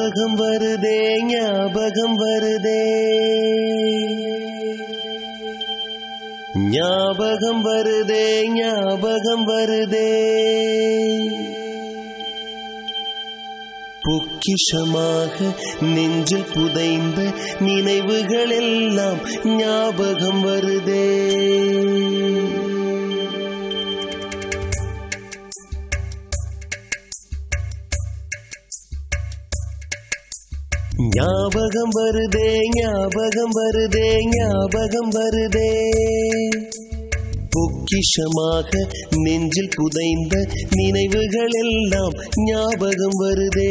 ஞாபகம் வருதே ஞாபகம் வருதே ஞாபகம் வருதே ஞாபகம் வருதே பொக்கிஷமாக நெஞ்சில் புதைந்த நினைவுகள் எல்லாம் ஞாபகம் வருதே ஞாபகம் வருதே ஞாபகம் வருதே ஞாபகம் வருதே பொக்கிஷமாக நெஞ்சில் புதைந்த நினைவுகள் எல்லாம் ஞாபகம் வருதே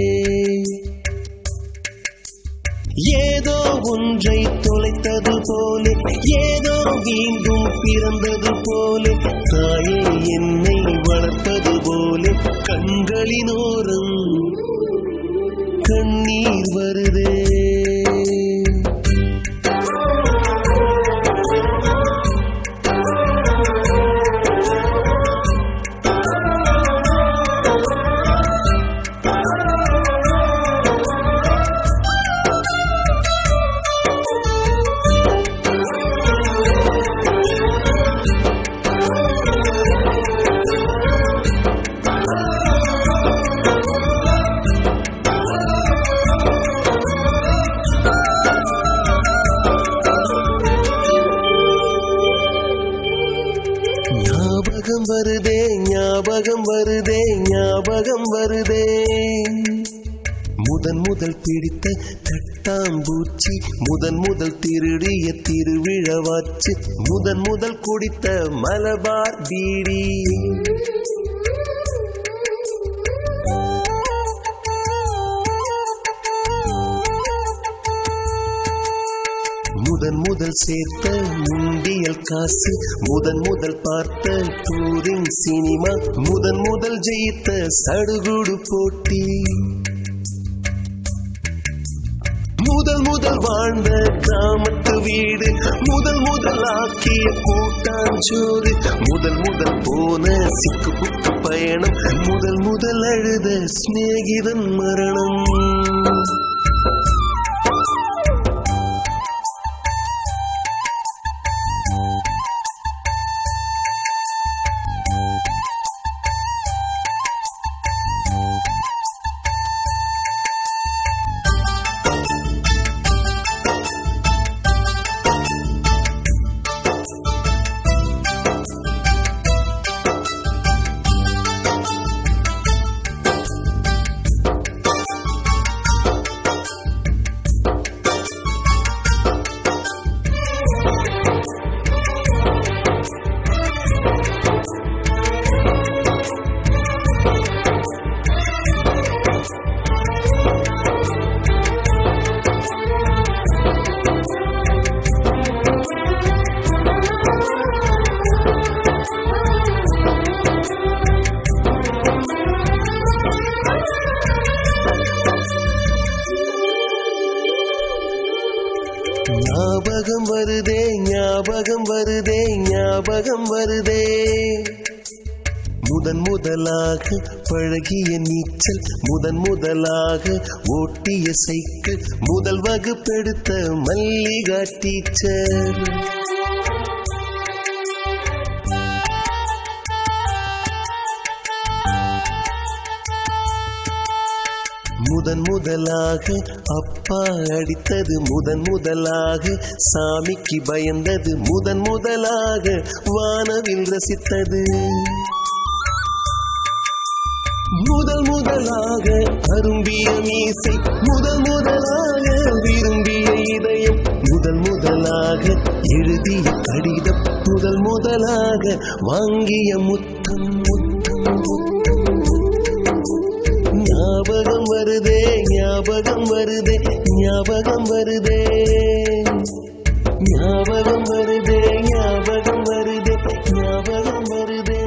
ஏதோ ஒன்றை தொலைத்தது போல ஏதோ மீண்டும் பிறந்தது போல தாயே என்னை வளர்ப்பது போல கண்களினோரம் கண்ணீர் வருதே ஞாபகம் வருதே ஞாபகம் வருதே ஞாபகம் வருதே முதன் முதல் பிடித்த தட்டாம்பூச்சி முதன் முதல் திருடிய திருவிழவாச்சு முதன் முதல் குடித்த மலபார் பீடி முதன் முதல் சேர்த்த முண்டியல் காசு முதன் முதல் பார்த்த டூரிங் சினிமா முதன் முதல் ஜெயித்த சடுகுடு போட்டி முதல் முதல் வாழ்ந்த கிராமத்து வீடு முதல் முதல் ஆக்கிய கூட்டாஞ்சோறு முதல் முதல் போன சிக்கு புக்கு பயணம் முதல் முதல் அழுத சிநேகிதன் மரணம் ஞாபகம் வருதே ஞாபகம் வருதே ஞாபகம் வருதே முதன் முதலாக பழகிய நீச்சல் முதன் முதலாக ஓட்டிய சைக்கிள் முதல் வகுப்பெடுத்த மல்லிகா டீச்சர் முதன் முதலாக அப்பா அடித்தது முதன் முதலாக சாமிக்கு பயந்தது முதன் முதலாக வானவில் ரசித்தது முதல் முதலாக அரும்பிய மீசை முதல் முதலாக விரும்பிய இதயம் முதல் முதலாக எழுதிய கடிதம் முதல் முதலாக வாங்கிய முத்தம் முத்தம் முத்தம் ஞாபகம் வருதே ஞாபகம் வருதே ஞாபகம் வருதே ஞாபகம் வருதே ஞாபகம் வருதே ஞாபகம் வருதே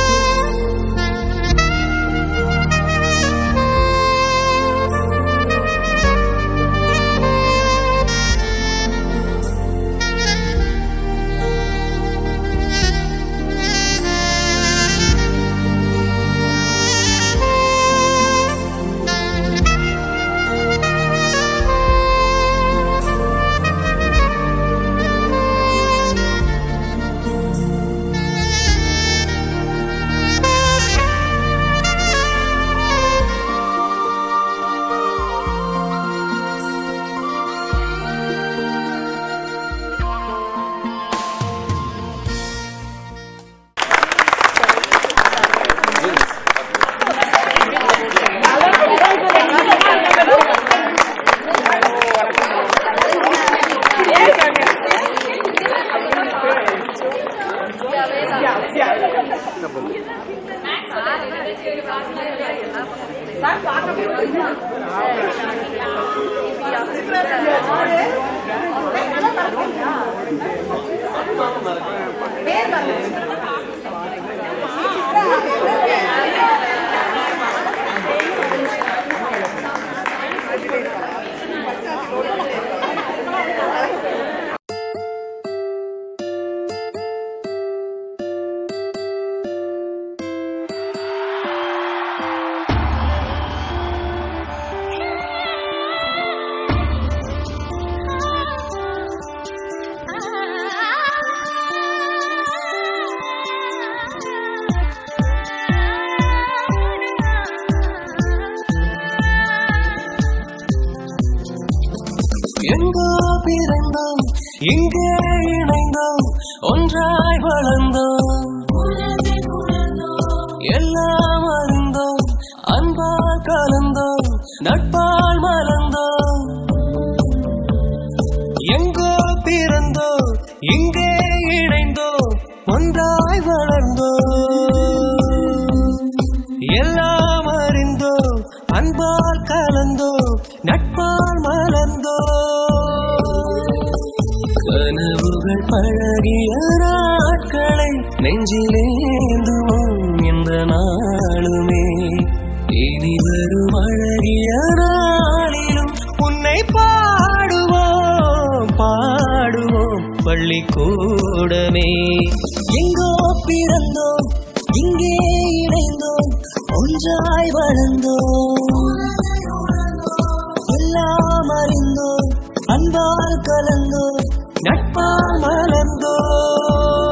Thank you. எங்கோ பிறந்தோம் இங்கே இணைந்தோம் ஒன்றாய் வளர்ந்தோம் எல்லாம் அறிந்தோம் அன்பால் கலந்தோம் நட்பால் மலர்ந்தோம் எங்கோ பிறந்தோம் இங்கே இணைந்தோம் ஒன்றாய் வளர்ந்தோம் எல்லாம் அறிந்தோம் அன்பால் கலந்தோம் நட்பால் மலர்ந்தோம் கனவுகள் பழகிய நாட்களை நெஞ்சிலேந்துவோம் இந்த நாளுமே இனி வரும் அழகிய நாளிலும் உன்னை பாடுவோம் பாடுவோம் பள்ளிக்கூடமே எங்கோ பிறந்தோம் இங்கே இணைந்தோம் ஒன்றாய் வளர்ந்தோம் எல்லாம் அறிந்தோம் அன்பால் கலந்தோம் நட்பால் மலர்ந்தோம்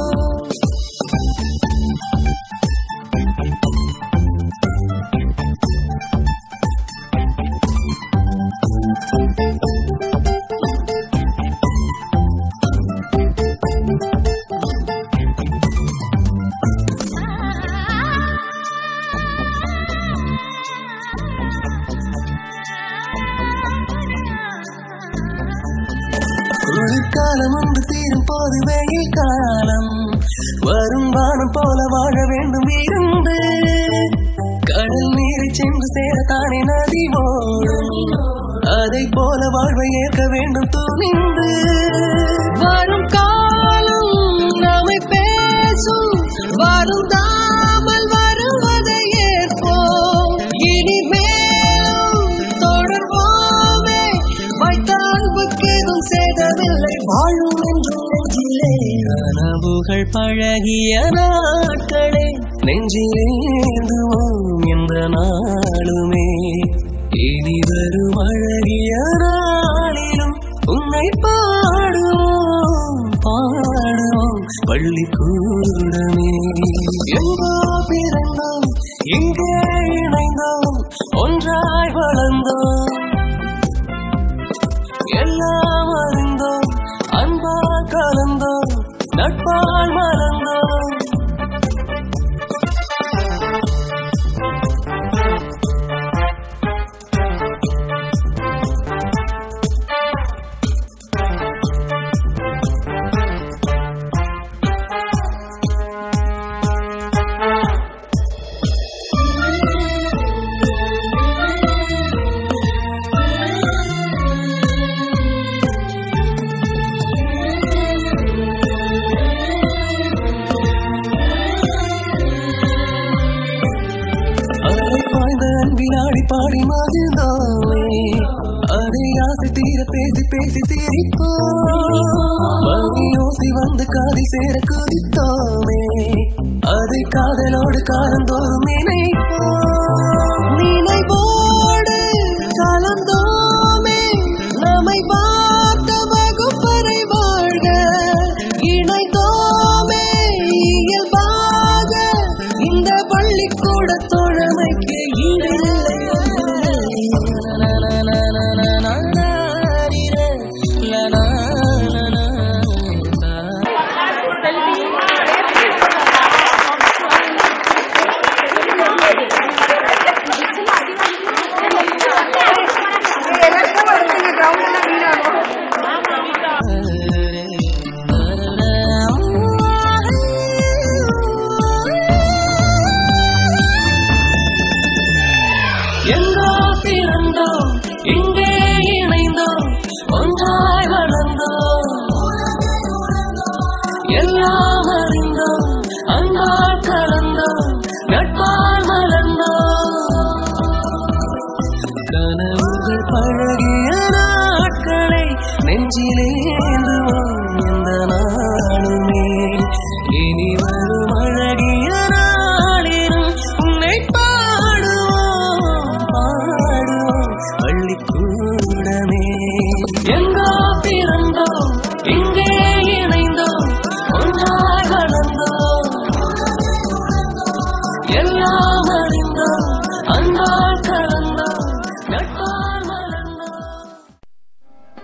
குளிர்காலம் வந்து தீரும் போது வெயில் காலம் வரும் வானம் போல வாழ வேண்டும் இருந்து கடல் நீரை சென்று சேரத்தானே நதி ஓடும் அதை போல வாழ்வை ஏற்க வேண்டும் துணிந்து வரும் காலம் நம்மை பேசும் வரும் தாமல் வருவதை ஏற்போம் இனிமேலும் தொடர்வோமே வைத்தால் புக்கேதும் சேதவில்லை வாழும் என்றும் நெஞ்சிலே கனவுகள் பழகிய நாட்களே நெஞ்சிலேந்துவோம் எந்த நாளுமே இனி வரும் அழகிய நாளிலும் உன்னை பாடுவோம் பாடுவோம் பள்ளிக்கூடமே எங்கோ பிறந்தோம் இங்கே இணைந்தோம் ஒன்றாய் வளர்ந்தோம் எல்லாம் அறிந்தோம் அன்பால் கலந்தோம் நட்பால் மலர்ந்தோம் அதை பாய்ந்த அன்பினாடி பாடி மகிழ்ந்தோமே அதை ஆசை தீர பேசி பேசி சிரிப்போம் யோசி வந்து காதி சேர குதித்தோமே அதை காதலோடு காலந்தோறும் நினைப்போம் நினைவோடு கலந்தோமே நம்மை பார்த்த வகுப்பறை வாழ்க இணைந்தோமே இயல்பாக இந்த பள்ளிக்கூட தோழமைக்கு ஈடில்லை எல்லாருக்கும் வருதுங்க கிரவுண்ட் எல்லாம் வீணாகும் எங்கோ பிறந்தோம் இங்கே இணைந்தோம் ஒன்றாய் வளர்ந்தோம் எல்லாம் அறிந்தோம் அன்பால் கலந்தோம் நட்பால் மலர்ந்தோம் கனவுகள் பழகிய நாட்களை நெஞ்சிலேந்துவோம் எந்த நாளுமே இனி வரும் அழகிய நாளிலும் உன்னை பாடுவோம் பாடுவோம் பள்ளிக்கூடமே எங்கோ பிறந்தோம் இங்கே இணைந்தோம் ஒன்றாய் வளர்ந்தோம் எல்லாம் அறிந்தோம் அன்பால் கலந்தோம் நட்பால் மலர்ந்தோம்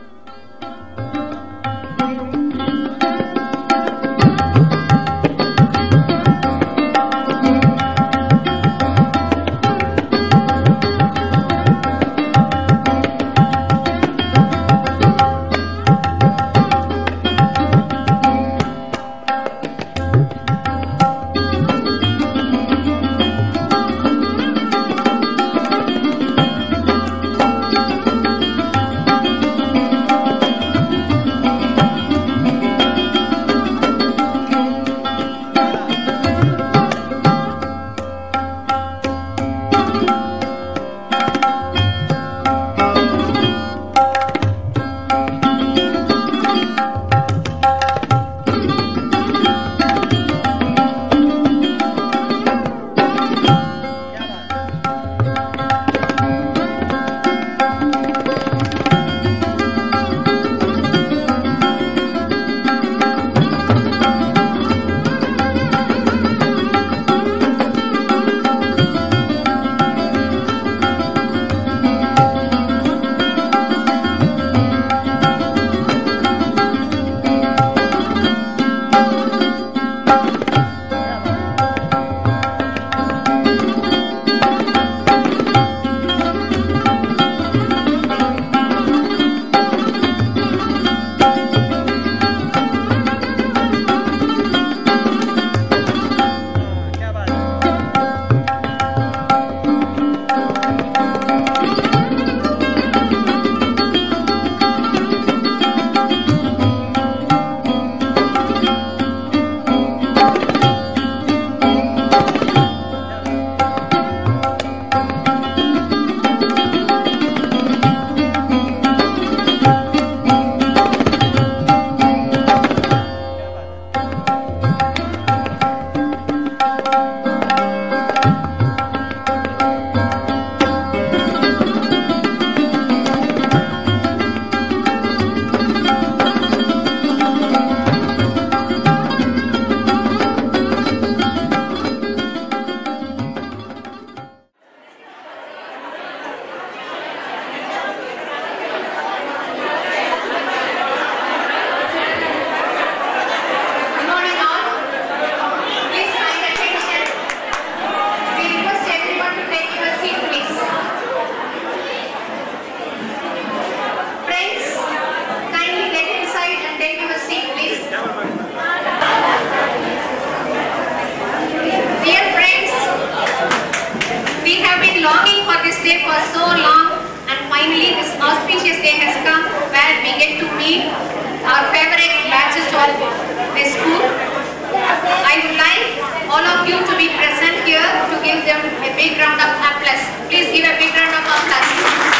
day for so long and finally this auspicious day has come where we get to meet our favorite batches of this school. I would like all of you to be present here to give them a big round of applause. Please give a big round of applause.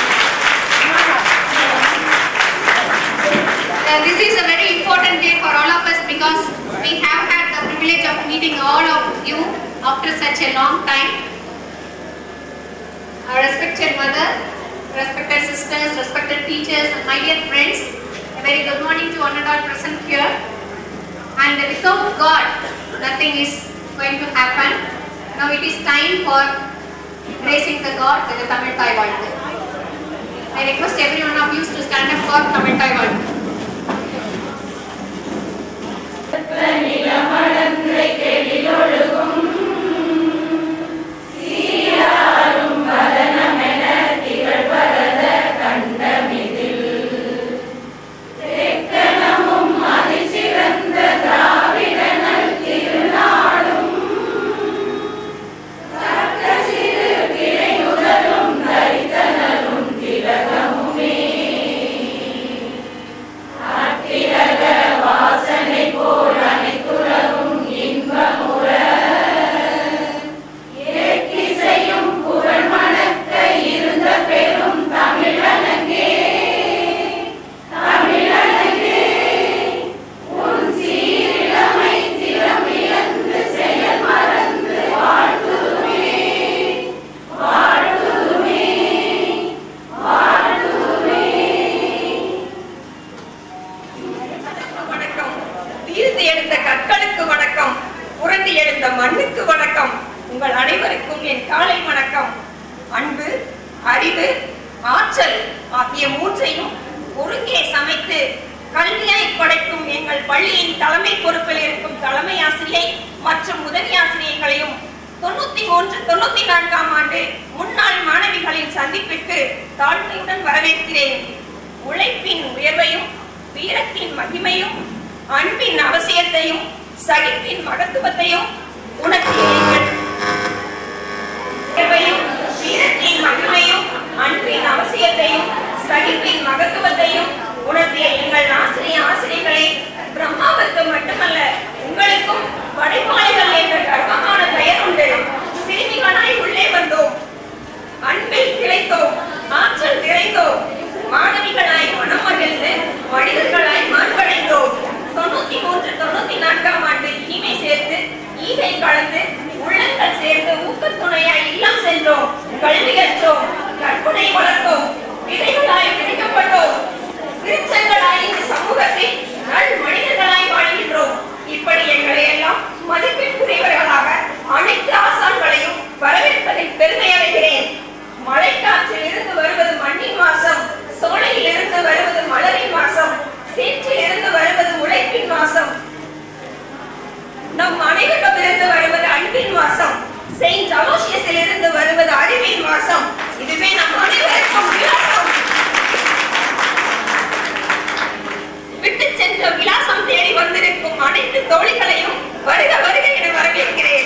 Uh, this is a very important day for all of us because we have had the privilege of meeting all of you after such a long time. Our respected mother, respected sisters, respected teachers, and my dear friends, a very good morning to one and all present here. And without God, nothing is going to happen. Now it is time for praising the God with the Tamil Thai வாழ்த்து. I request every one of you to stand up for Tamil Thai வாழ்த்து. வணக்கம் தீர்த்து எழுந்த கற்களுக்கு வணக்கம் புரண்டு எழுந்த மண்ணுக்கு வணக்கம் உங்கள் அனைவருக்கும் என் காலை வணக்கம் அன்பு அறிவு ஆற்றல் ஆகிய மூன்றையும் ஒருங்கே சமைத்து கல்வியாய் படைக்கும் எங்கள் பள்ளியின் தலைமை பொறுப்பில் இருக்கும் தலைமை ஆசிரியை மற்றும் உதவி ஆசிரியர்களையும் தொண்ணூத்தி மூன்று தொண்ணூத்தி நான்காம் ஆண்டு முன்னாள் மாணவிகளின் சந்திப்பிற்கு தாழ்மையுடன் வரவேற்கிறேன் உழைப்பின் உயர்வையும் வீரத்தின் மகிமையும் அன்பின் அவசியத்தையும் சகிப்பின் மகத்துவத்தையும் உனக்கு எங்கள் உயர்வையும் வீரத்தின் மகிமையும் அன்பின் அவசியத்தையும் சகிப்பின் மகத்துவத்தையும் உணர்த்திய எங்கள் ஆசிரிய ஆசிரியர்களே பிரம்மாவுக்கு மட்டுமல்ல உங்களுக்கும் படைப்பாளிகள் என்ற கர்வமான பெயர் உண்டு சிறுமிகளாய் உள்ளே வந்தோம் அன்பில் திளைத்தோம் ஆற்றல் நிறைந்தோம் மாணவிகளாய் மனம் மகிழ்ந்து மனிதர்களாய் மாண்படைந்தோம் தொண்ணூத்தி மூன்று தொண்ணூத்தி நான்காம் ஆண்டு இனிமை சேர்த்து ஈகை கலந்து உள்ளங்கள் சேர்ந்து ஊக்கத்துணையாய் இல்லம் சென்றோம் கல்வி கற்றோம் கற்பனை வளர்த்தோம் விதைகளாய் விதைக்கப்பட்டோம் திருச்சங்களாய் இந்த சமூகத்தில் நல் மனிதர்களாய் வாழ்கின்றோம் இப்படி எங்களை எல்லாம் மதிப்பிற்குரியவர்களாக அனைத்து ஆசான்களையும் வரவேற்பதில் பெருமை அடைகிறேன் மழைக்காற்றில் இருந்து வருவது மண்ணின் வாசம் சோலையில் இருந்து வருவது மலரின் வாசம் சேற்றில் இருந்து வருவது உழைப்பின் வாசம் நம் அனைவரிடமிருந்து வருவது அன்பின் வாசம் செயின்ட் அலோசியஸில் இருந்து வருவது அறிவின் வாசம் இதுவே நம் அனைவருக்கும் விலாசம் விட்டு சென்ற விலாசம் தேடி வந்திருக்கும் அனைத்து தோழிகளையும் வருக வருக என வரவேற்கிறேன்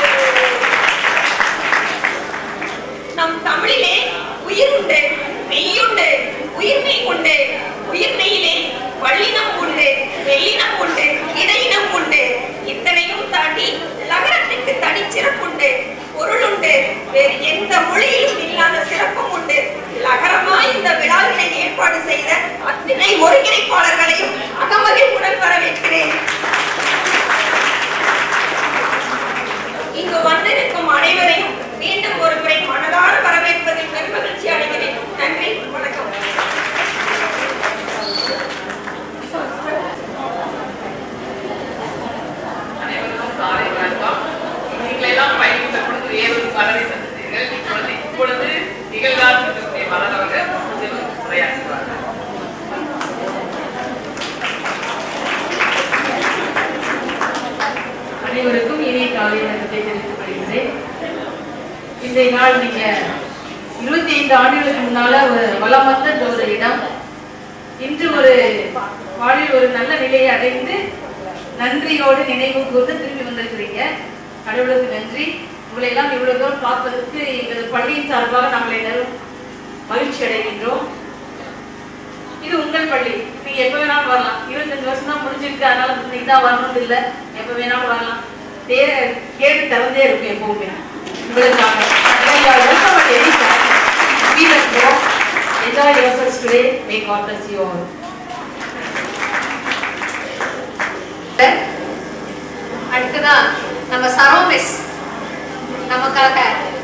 நம் தமிழிலே உயிர் உண்டு மெய்யுண்டு உயிர்மை உண்டு உயிர்மெயிலே வள்ளினம் உண்டு வெள்ளினம் உண்டு இடையினம் உண்டு இத்தனையும் தாண்டி நகரத்துக்கு தனி சிறப்புண்டு பொருளுண்டு வேறு எந்த மொழியிலும் இல்லாத சிறப்பும் உண்டு நகரமா இந்த விழாவினை ஏற்பாடு செய்த அத்தனை ஒருங்கிணைப்பாளர்களையும் அகமகிழ்வுடன் வரவேற்கிறேன் இங்கு வந்திருக்கும் அனைவரையும் மீண்டும் ஒரு முறை மனதார வரவேற்பதில் பெருமகிழ்ச்சி அடைகிறேன் நன்றி வணக்கம் அனைவருக்கும் காலை வணக்கம் நீங்களெல்லாம் பயணித்த பொழுது வேறொரு மலரை சந்தித்தீர்கள் இப்பொழுது இப்பொழுது நிகழ்காலத்திற்குரிய மலர் அவர்கள் முதலில் உரையாற்றுவார்கள் அனைவருக்கும் இனிய காலை வணக்கத்தை தெரிவித்துக் கொள்கிறேன் இன்றைய நாள் நீங்க இருபத்தி ஐந்து ஆண்டுகளுக்கு முன்னால ஒரு வளம் வந்த இந்த ஒரு இடம் இன்று ஒரு வாழ்வில் ஒரு நல்ல நிலையை அடைந்து நன்றியோடு நினைவு கூர்ந்து திரும்பி வந்திருக்கிறீங்க கடவுளுக்கு நன்றி உங்களை எல்லாம் இவ்வளவு தூரம் பார்ப்பதற்கு எங்கள் பள்ளியின் சார்பாக நாங்கள் எல்லாரும் மகிழ்ச்சி அடைகின்றோம் இது உங்கள் பள்ளி நீங்க எப்ப வேணாலும் வரலாம் இருபத்தஞ்சு வருஷம் தான் முடிஞ்சிருக்கு அதனால இன்னைக்கு தான் வரணும் இல்லை எப்ப வேணாலும் வரலாம் தே கேட்டு திறந்தே இருக்கும் எப்பவுமே உங்களுக்காக welcome at any time be let go enjoy yourselves today may God bless you all அடுத்ததான் நம்ம சரோ மிஸ் நமக்காக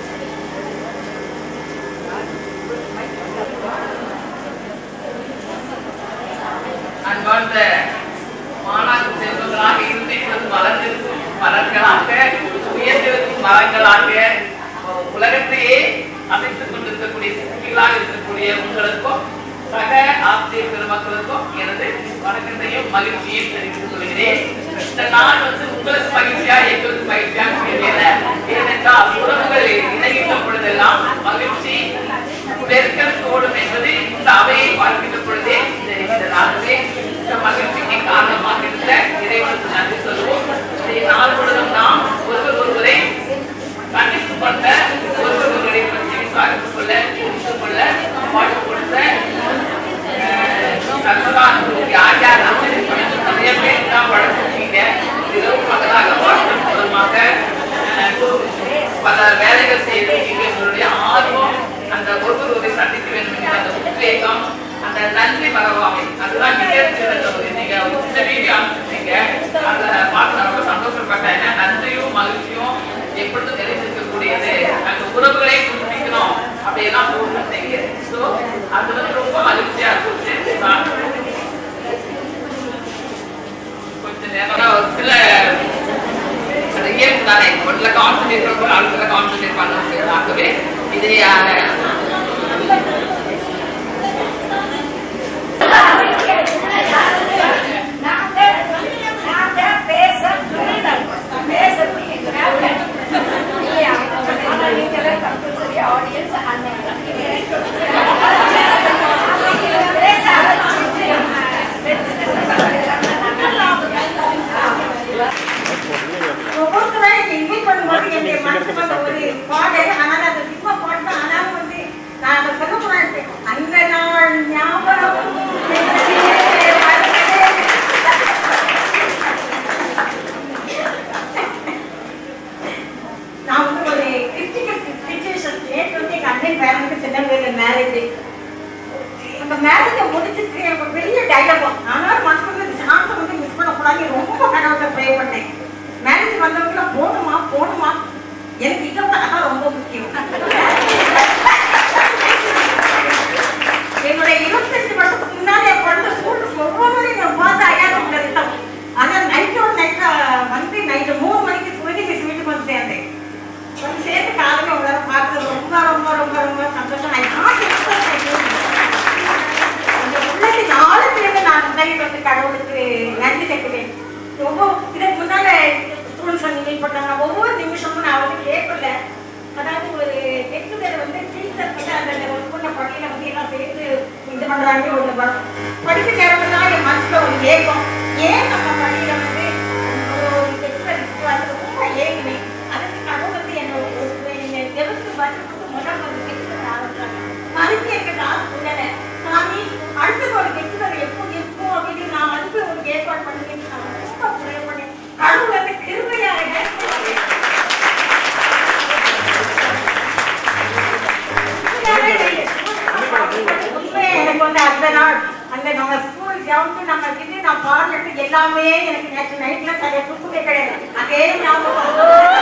அன்பார்ந்த மாணாக்கு செல்வங்களாக இருந்து இப்பொழுது வளர்ந்திருக்கும் மலர்களாக உயர்ந்திருக்கும் மரங்களாக உலகத்தையே அமைத்துக் கொண்டிருக்கக்கூடிய சிற்பிகளாக இருக்கக்கூடிய உங்களுக்கும் சக ஆசிரியர் பெருமக்களுக்கும் எனது வணக்கத்தையும் மகிழ்ச்சியையும் தெரிவித்துக் கொள்கிறேன் இந்த நாள் வந்து உங்களுக்கு மகிழ்ச்சியா எங்களுக்கு மகிழ்ச்சியாக தெரியல ஏனென்றால் உறவுகள் இணைகின்ற பொழுதெல்லாம் மகிழ்ச்சி பெருக்கெடுத்து ஓடும் என்பது இந்த அவையை பார்க்கின்ற பொழுதே தெரிகிறது ஆகவே இந்த மகிழ்ச்சிக்கு காரணமாக இருந்த இறைவனுக்கு நன்றி சொல்வோம் இதை நாள் முழுவதும் நாம் ஒருவர் ஒருவரை கண்டித்துக் கொண்ட ஒருவர் ஒருவரை பற்றி விசாரித்துக் கொள்ள புரிந்து கொள்ள வாழ்த்து கொடுத்த அஹ், சர்வதான் யார் யார் அமைதிப்படுத்த நிறைய பேர் தான் வழங்குவீங்க இரவு பகலாக வாழ்க்கை மூலமாக அஹ், பல வேலைகள் செய்திருக்கீங்க உங்களுடைய ஆர்வம் அந்த ஒருவர் ஒருவரை சந்திக்க வேண்டும் என்கிற அந்த உத்வேகம் அந்த நன்றி மறவாமை அதுதான் மிக சிறந்த ஒரு நீங்க ஒரு சின்ன வீடியோ அனுப்பிச்சிருக்கீங்க அதை பார்த்து நான் ரொம்ப சந்தோஷப்பட்டேன் ஏன்னா நன்றியும் மகிழ்ச்சியும் எப்பொழுதும் நிறைந்திருக்கக்கூடியது அந்த உறவுகளை புதுப்பிக்கணும் அப்படியெல்லாம் போட்டுருந்தீங்க ஸோ அது வந்து ரொம்ப மகிழ்ச்சியா இருந்துச்சு நான் கொஞ்ச நேரம் ஒரு சில அது இயல்பு தானே ஒன்றுல கான்சன்ட்ரேட் பண்ணுற அடுத்த கான்சன்ட்ரேட் பண்ண முடியாதாகவே இதை அஹ், ஒவ்வொருத்தரும் என்னை invite பண்ணும்போது என்னுடைய மனசுக்கு வந்த ஒரு பாடு, ஆனால் அது சும்மா பாட்டு தான். ஆனாலும் வந்து நான் அதை சொல்ல போறேன். அந்த நாள் ஞாபகம் நெஞ்சிலே வருகிறதே. நான் வந்து ஒரு critical situation. நேத்து வந்து எங்க அண்ணன் பேரனுக்கு திருநெல்வேலியில marriage. அந்த மேரேஜை முடிச்சிட்டு எனக்கு ஒரு பெரிய டைலாகும் ஆனாலும் மனசுல இந்த சாந்தம் வந்து மிஸ் பண்ணக்கூடாது ரொம்ப கடவுளை ப்ரே பண்ணேன் மேரேஜ் வந்தவங்கள போகணுமா போகணுமா எனக்கு இதை விட அதான் ரொம்ப முக்கியம் என்னுடைய இருபத்தஞ்சு வருஷத்துக்கு முன்னாடி என் குழந்தை ஸ்கூலுக்கு ஒவ்வொரு நான் பார்த்து அடையாளம் நிறுத்தம் ஆனால் நைட்டோட நைட்டா வந்து நைட்டு மூணு மணிக்கு சுருதி மிஸ் வீட்டுக்கு வந்து சேர்ந்தேன் வந்து சேர்ந்து காலையில் உங்களால பார்க்கறது ரொம்ப ரொம்ப ரொம்ப ரொம்ப சந்தோஷம் ஐ நாட் இந்த உள்ளத்தின் ஆழத்திலிருந்து நான் முதலில் வந்து கடவுளுக்கு நன்றி செலுத்துவேன் ஒவ்வொரு இதற்கு முன்னால ஸ்டூடெண்ட்ஸ் வந்து மீட் பண்ணாங்க ஒவ்வொரு நிமிஷமும் நான் வந்து கேட்கல அதாவது ஒரு கெட்டுதல் வந்து டீச்சர் வந்து அந்த ஒரு பொண்ணை பள்ளியில வந்து எல்லாம் சேர்த்து இது பண்றாங்க ஒன்று வரும் படிக்க நேரம் தான் என் மனசுல ஒரு ஏக்கம் ஏன் நம்ம பள்ளியில வந்து ஒரு கெட்டுதல் இருக்கு அது ரொம்ப ஏங்குனேன் அதுக்கு கடவுள் வந்து என்ன என்னை எதிர்த்து பதில் கொடுத்து முதல் வந்து கெட்டுதல் ஆரம்பிச்சாங்க மறுத்து எனக்கு காசு கொடுக்கல சாமி அடுத்த ஒரு கெட்டுதல் எப்போ இருக்கும் அப்படின்னு நான் வந்து ஒரு ஏற்பாடு பண்ணுவேன் நான் ரொம்ப ப்ரே பண்ணேன் கடவுள் வந்து கிருபையாக ஏற்படுத்தி உண்மையா எனக்கு வந்து அந்த நாள் அந்த நம்ம ஸ்கூல் கிரவுண்டு நம்ம கிட்ட நான் பாடுறது எல்லாமே எனக்கு நேற்று நைட்ல சரியா தூக்கமே கிடையாது அதே ஞாபகம்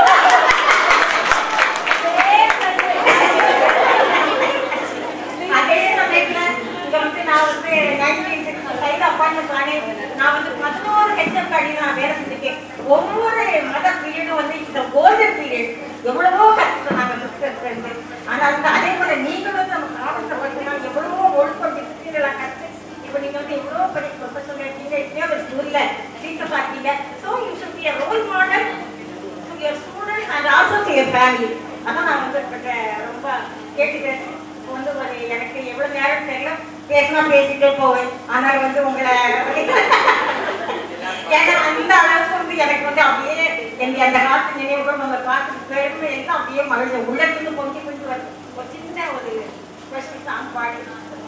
அதே சமயத்துல இங்க வந்து நான் வந்து நைன்டீன் சிக்ஸ்டி ஃபைவ் அப்பாயின்மெண்ட் ஆனேன் நான் வந்து பதினோரு ஹெச்எம் காடி நான் வேலை செஞ்சிருக்கேன் ஒவ்வொரு மத பீரியடும் வந்து இந்த கோல்டன் பீரியட் எவ்வளவோ கஷ்டம் நாங்க சிஸ்டர்ஸ் இருந்து ஆனா அந்த அதே போல நீங்களும் வந்து நம்ம காலத்துல பார்த்தீங்கன்னா எவ்வளவோ ஒழுக்கம் டிசிப்ளின்லாம் கற்று இப்போ நீங்க வந்து எவ்வளோ பெரிய ப்ரொஃபஸர் இருக்கீங்க எப்படியோ ஒரு ஸ்கூல்ல டீச்சர் பார்த்தீங்க so you should be role model to your students and also to your family அதான் நான் வந்து இப்ப ரொம்ப கேட்டுக்கிறேன் இப்போ வந்து ஒரு எனக்கு எவ்வளவு நேரம் தெரியல பேசினா பேசிட்டே போவேன் ஆனால் வந்து உங்களை ஏன்னா அந்த அளவுக்கு வந்து எனக்கு வந்து அப்படியே என்னை அந்த காலத்து நினைவு கொண்டு அந்த காலத்து பெருமை எல்லாம் அப்படியே மகிழ்ச்சி உள்ளத்துல பொங்கி பொங்கி வருது ஒரு சின்ன ஒரு ஸ்பெஷல் சாங் பாடி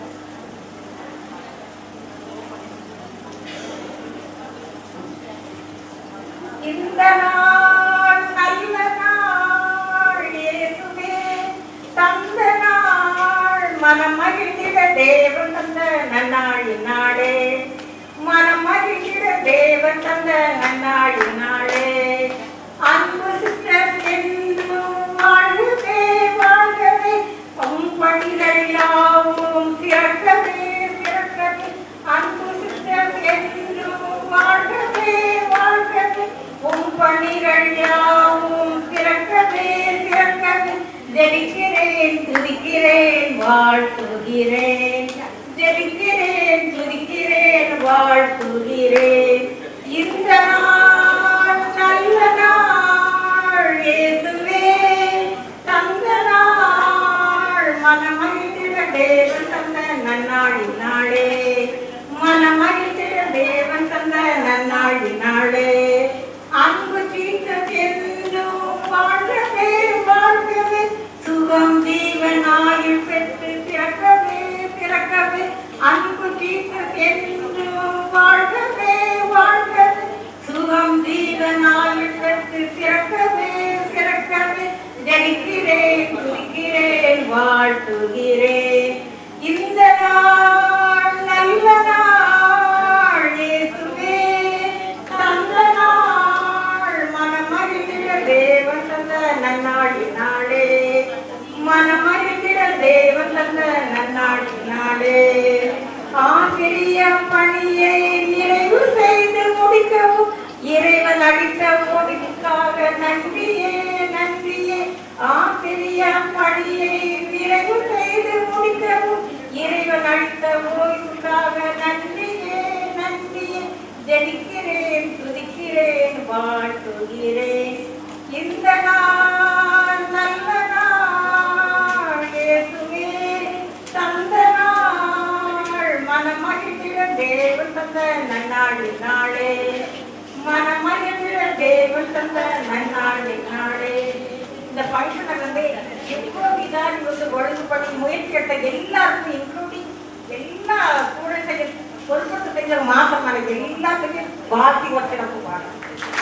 இந்த நாள் நல்ல நாள் இயேசுவே தந்த நாள் மனம் மகிழ்ந்திட தேவன் தந்த நன்னாள் நாளே மனம் மகிழ்ந்திட தேவன் தந்த நன்னாள் நாளே அன்பு சித்தர் என்றும் வாழ்கவே வாழ்கவே பணிகள் யாவும் சிறக்கவே சிறக்கவே அன்பு சித்தர் என்றும் வாழ்கவே வாழ்கவே உம் பணிகள் யாவும் சிறக்கவே சிறக்கவே ஜெபிக்கிறேன் துதிக்கிறேன் வாழ்த்துகிறேன் ஜெபிக்கிறேன் துதிக்கிறேன் வாழ்த்துகிறேன் இந்த நாள் நல்ல நாள் இயேசுவே தந்த நாள் மனமகிழ்ந்திட தேவன் தந்த நன்னாளின் நாளே மனமகிழ்ந்திட தேவன் தந்த நன்னாளின் நாளே அன்பு தீர்த்தம் என்றும் வாழ்கவே வாழ்கவே சுகம் ஜீவன் ஆயுள் பெற்று பிறக்கவே பிறக்கவே அன்பு தீர்த்தம் என்றும் வாழ்கவே வாழ்கவே சுகம் ஜீவன் ஆயுள் பெற்று பிறக்கவே பிறக்கவே ஜெயிக்கிறேன் துதிக்கிறேன் வாழ்த்துகிறேன் இந்த நாள் நல்ல நாள் இயேசுவே தந்த நாள் மனமறிந்திட தேவன் தந்த நன்னாளினாலே மனமறிந்திட தேவன் தந்த நன்னாளினாலே ஆசிரிய பணியை நிறைவு செய்து முடிக்கவும் இறைவன் அளித்த ஓய்வுக்காக நன்றியே நன்றியே ஆசிரிய பணியை நிறைவு செய்து முடிக்கவும் இறைவன் அளித்த ஓய்வுக்காக நன்றியே நன்றியே ஜெயிக்கிறேன் துதிக்கிறேன் வாழ்த்துகிறேன் இந்த நாள் நல்ல நாள் இயேசுவே தந்த நாள் மனமகிழ்ந்திட தேவன் தந்த நன்னாளி நாளே மனமகிழ்ந்திட தேவன் தந்த நன்னாளி நாளே இந்த ஃபங்க்ஷனை வந்து எவ்வளோ விதாரி வந்து ஒழுங்குபடி முயற்சி எடுத்த எல்லாருக்கும் இன்க்ளூடிங் எல்லா ஸ்டூடெண்ட்ஸையும் பொறுப்பட்டு செஞ்ச மாசம் எனக்கு எல்லாத்துக்கும் வாழ்த்தி வச்சிடப்பு பாடம்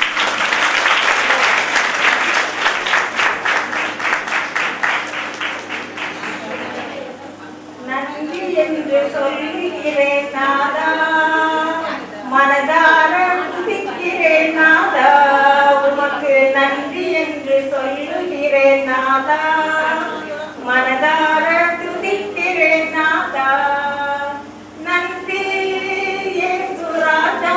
நன்றி என்று சொல்லுகிறேன் நாதா மனதார துதிக்கிறேன் நாதா உமக்கு நன்றி என்று சொல்லுகிறேன் நாதா மனதார துதிக்கிறேன் நாதா நன்றி இயேசு ராஜா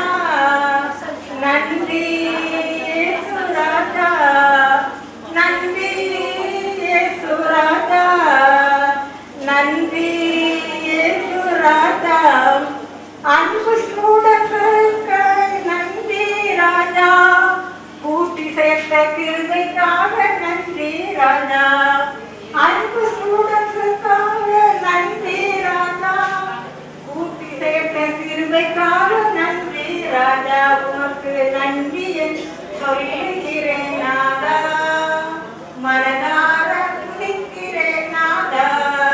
நன்றி இயேசு ராஜா நன்றி இயேசு ராஜா நன்றி இயேசு ராஜா அன்பு ஸ்டூடெண்ட்ஸுக்கு நன்றி ராஜா கூட்டி சேர்த்த கிருபைக்காக நன்றி ராஜா அன்பு ஸ்டூடெண்ட்ஸுக்காக நன்றி ராஜா கூட்டி சேர்த்த கிருபைக்காக நன்றி ராஜா உனக்கு நன்றி என்று சொல்லுகிறேன் நாதா மனதார துடிக்கிறேன் நாதா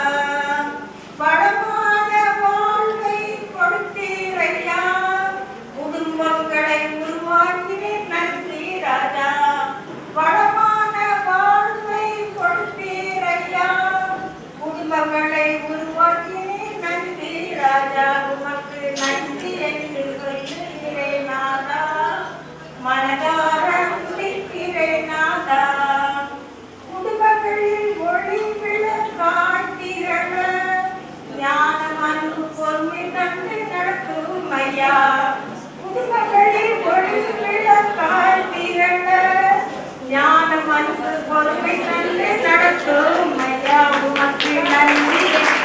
வளமான வாழ்வை கொடுத்தீரையா குடும்பங்களை உருவாக்கினேன் நன்றி ராஜா வளமான வாழ்வை கொடுத்தீரையா குடும்பங்களை உருவாக்கினேன் நன்றி ராஜா உமக்கு நன்றி என்று சொல்லுகிறேன் நாதா மனதார துடிக்கிறேன் நாதா குடும்பங்களில் ஒளி விளக்காட்டிரள ஞானம் அன்பு பொறுமை தந்து நடத்தும் ஐயா குடும்பங்களில் ஒளி விளக்காட்டிரள ஞானம் அன்பு பொறுமை தந்து நடத்தும் ஐயா உமக்கு நன்றி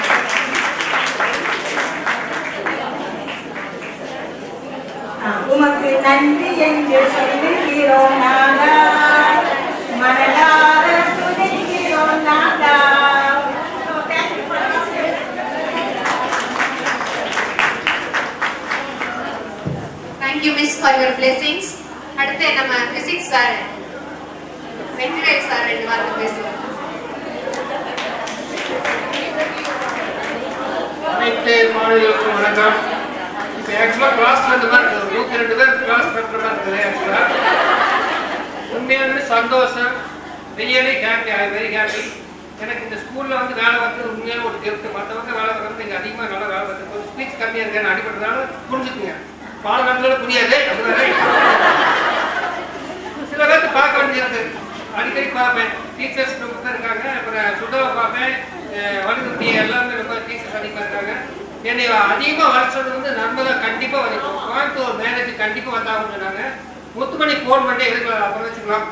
உமக்கு நன்றி என்று சொல்லுகிறோம் நாதா மனதார துதிக்கிறோம் நாதா Thank you, Miss, for your blessings. அடுத்து நம்ம பிசிக்ஸ் சார் வெற்றிவேல் சார் ரெண்டு வார்த்தை பேசுவாங்க அனைத்து மாணவிகளுக்கும் வணக்கம் இப்போ ஆக்சுவலாக கிளாஸ் ரெண்டு பேர் இருக்குது நூற்றி ரெண்டு பேர் கிளாஸ் நடத்துகிற மாதிரி இருக்குது ஆக்சுவலாக உண்மையாலுமே சந்தோஷம் really happy I very happy எனக்கு இந்த ஸ்கூலில் வந்து வேலை வந்து உண்மையான ஒரு கிஃப்ட் மற்றவங்க வேலை வந்து இங்கே அதிகமாக நல்லா வேலை வந்து கொஞ்சம் ஸ்பீச் கம்மியாக இருக்கேன் அடிப்பட்டதால புரிஞ்சுக்குங்க பாலநாட்டில் புரியாது அப்படிதானே சில பேருக்கு பார்க்க வேண்டியது அடிக்கடி பார்ப்பேன் டீச்சர்ஸ் ரொம்ப பேர் இருக்காங்க அப்புறம் சுதாவை பார்ப்பேன் வலிதுட்டி எல்லாமே ரொம்ப டீச்சர்ஸ் அதிகமாக இருக்காங்க என்னை அதிகமாக வர சொன்னது வந்து நர்மதா கண்டிப்பாக வரைக்கும் கோயம்புத்தூர் மேனேஜர் கண்டிப்பாக வந்தாங்கன்னு சொன்னாங்க முத்துமணி ஃபோன் பண்ணி எடுக்கலாம் அப்புறம் வச்சுக்கலாம்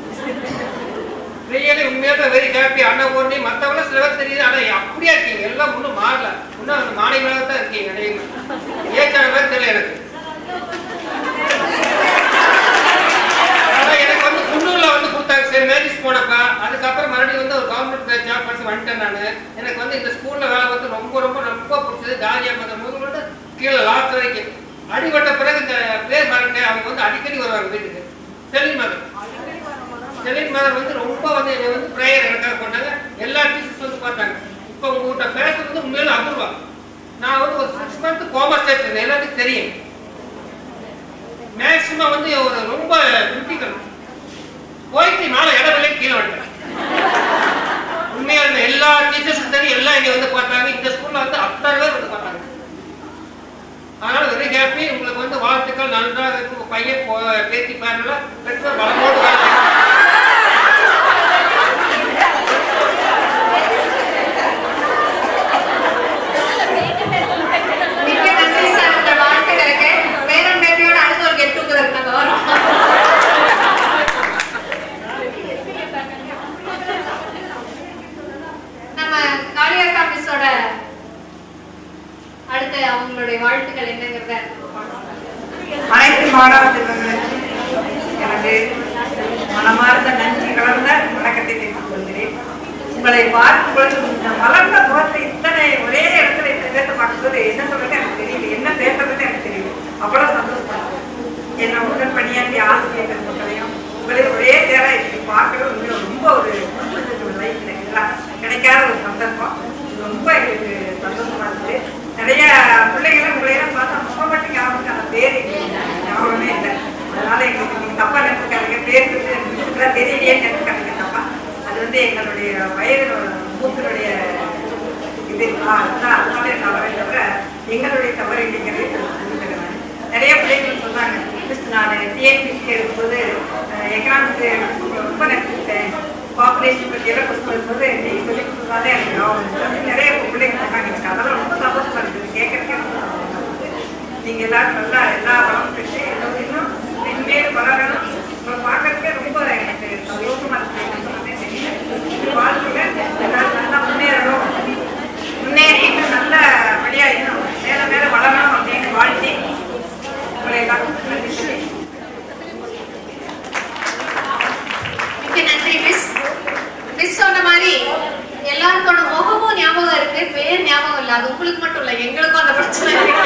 ரியலி உண்மையாக வெரி ஹாப்பி அண்ணன் ஒண்ணு மற்றவங்க சில பேர் தெரியுது ஆனால் அப்படியே இருக்கீங்க எல்லாம் ஒன்றும் மாறல இன்னும் அந்த மாணவிகளாக தான் இருக்கீங்க நிறைய ஏற்கான மாதிரி தெரியல எனக்கு ஆனா எனக்கு வந்து குன்னூர்ல வந்து கொடுத்தாங்க சரி மேரேஜ் போனப்ப அதுக்கப்புறம் மறுபடியும் வந்து ஒரு கவர்மெண்ட் ஜாப் படிச்சு வந்துட்டேன் நான் எனக்கு வந்து இந்த ஸ்கூல்ல வேலை வந்து ரொம்ப ரொம்ப ரொம்ப பிடிச்சது ஜாலியாக முதல் முதல்ல வந்து கீழே லாஸ்ட் வரைக்கும் அடிபட்ட பிறகு இந்த பேர் மறந்தேன் அவங்க வந்து அடிக்கடி வருவாங்க வீட்டுக்கு செலின் மதர் செலின் மதர் வந்து ரொம்ப வந்து என்னை வந்து ப்ரேயர் எனக்காக பண்ணாங்க எல்லா டீச்சர்ஸ் வந்து பார்த்தாங்க இப்போ உங்ககிட்ட பேசுறது வந்து உண்மையில அபூர்வா நான் வந்து ஒரு சிக்ஸ் மந்த் கோமா ஸ்டேட் இருந்தேன் எல்லாத்துக்கும் தெரியும் மேக்சிமம் வந்து ஒரு ரொம்ப கிரிட்டிக்கல் போயிட்டு நாளை இடவில்லை கீழே வந்துட்டேன் உண்மையா இருந்த எல்லா டீச்சர்ஸும் தெரியும் எல்லாம் இங்க வந்து பார்த்தாங்க இந்த ஸ்கூல்ல வந்து அத்தனை பேர் வந்து பார்த்தாங்க அதனால வெரி ஹாப்பி உங்களுக்கு வந்து வாழ்த்துக்கள் நன்றாக இருக்கு உங்க பையன் போ- பேத்தி பேரல பெற்றோர் வளமோடு வாழ. மிக்க நன்றி சார் உங்க வாழ்த்துக்களுக்கு பேரன் பேட்டியோட அடுத்த ஒரு கெட் டுகெதர் நாங்க வரோம் நம்ம காளியக்கா மிஸ்ஸோட அடுத்து அவங்களுடைய வாழ்த்துக்கள் என்னங்கிறத அனைத்து மாணவ செல்வங்களுக்கும் எனது மனமார்ந்த நன்றி கலந்த வணக்கத்தை தெரிவித்துக் கொள்கிறேன் உங்களை பார்க்கும் பொழுது இந்த வளர்ந்த முகத்தை இத்தனை ஒரே இடத்துல இத்தனை பேர்த்த பார்க்கும்போது என்ன சொல்றது எனக்கு தெரியல என்ன பேசுறதுன்னு எனக்கு தெரியல அவ்வளவு சந்தோஷமா இருக்கு. என்ன உடன் பணியாற்றிய ஆசிரியர்கள் மக்களையும் உங்களை ஒரே நேரா இப்படி பார்க்கறது உண்மையில ரொம்ப ஒரு கொடுத்துருக்கு ஒரு லைஃப்ல எல்லாம் கிடைக்காத ஒரு சந்தர்ப்பம் இது ரொம்ப எங்களுக்கு சந்தோஷமா இருக்கு நிறைய பிள்ளைகளை உங்களை எல்லாம் பார்த்தா முகம் மட்டும் ஞாபகம் அந்த பேர் எங்களுக்கு ஞாபகமே இல்லை அதனால எங்களுக்கு நீங்க தப்பா நினைச்சுக்காதீங்க பேர் வந்து தெரியலையே நினைச்சுக்காதீங்க தப்பா அது வந்து எங்களுடைய வயது மூத்தனுடைய இது ஆ, அதுதான் அதனால தவறை தவிர எங்களுடைய தவறு இல்லைங்கிறதை புரிஞ்சுக்கிறேன் நிறைய பிள்ளைகள் சொன்னாங்க மிஸ் நான் டிஎன்பிசி எடுக்கும்போது எக்கனாமிக்ஸ் ரொம்ப நினைச்சிட்டேன் பாப்புலேஷன் பற்றி எல்லாம் கொஸ்டின் வரும்போது நீ சொல்லி கொடுத்ததாலே எனக்கு ஞாபகம் இருந்துச்சு. அப்படின்னு நிறைய பிள்ளைங்க சொன்னாங்க எனக்கு அதெல்லாம் ரொம்ப சந்தோஷமா இருக்குது கேட்கறதுக்கே ரொம்ப சந்தோஷமா இருக்குது நீங்க எல்லாரும் நல்லா எல்லா வளமும் பெற்று இன்னும் இன்னும் மென்மேலும் வளரணும் உங்களை பார்க்கறதுக்கே ரொம்ப எனக்கு சந்தோஷமா இருக்கு என்ன சொல்றதுனே தெரியல இப்படி வாழ்க்கையில எல்லாரும் நல்லா முன்னேறணும் முன்னேறி இன்னும் நல்ல வழியா இன்னும் மேல மேல வளரணும் அப்படின்னு வாழ்த்தி உங்களை எல்லாருக்கும் நன்றி சொல்லி மிக்க நன்றி மிஸ் மிஸ் சொன்ன மாதிரி எல்லாருக்கோட முகமும் ஞாபகம் இருக்கு பேர் ஞாபகம் இல்ல அது உங்களுக்கு மட்டும் இல்ல எங்களுக்கும் அந்த பிரச்சனை இருக்கு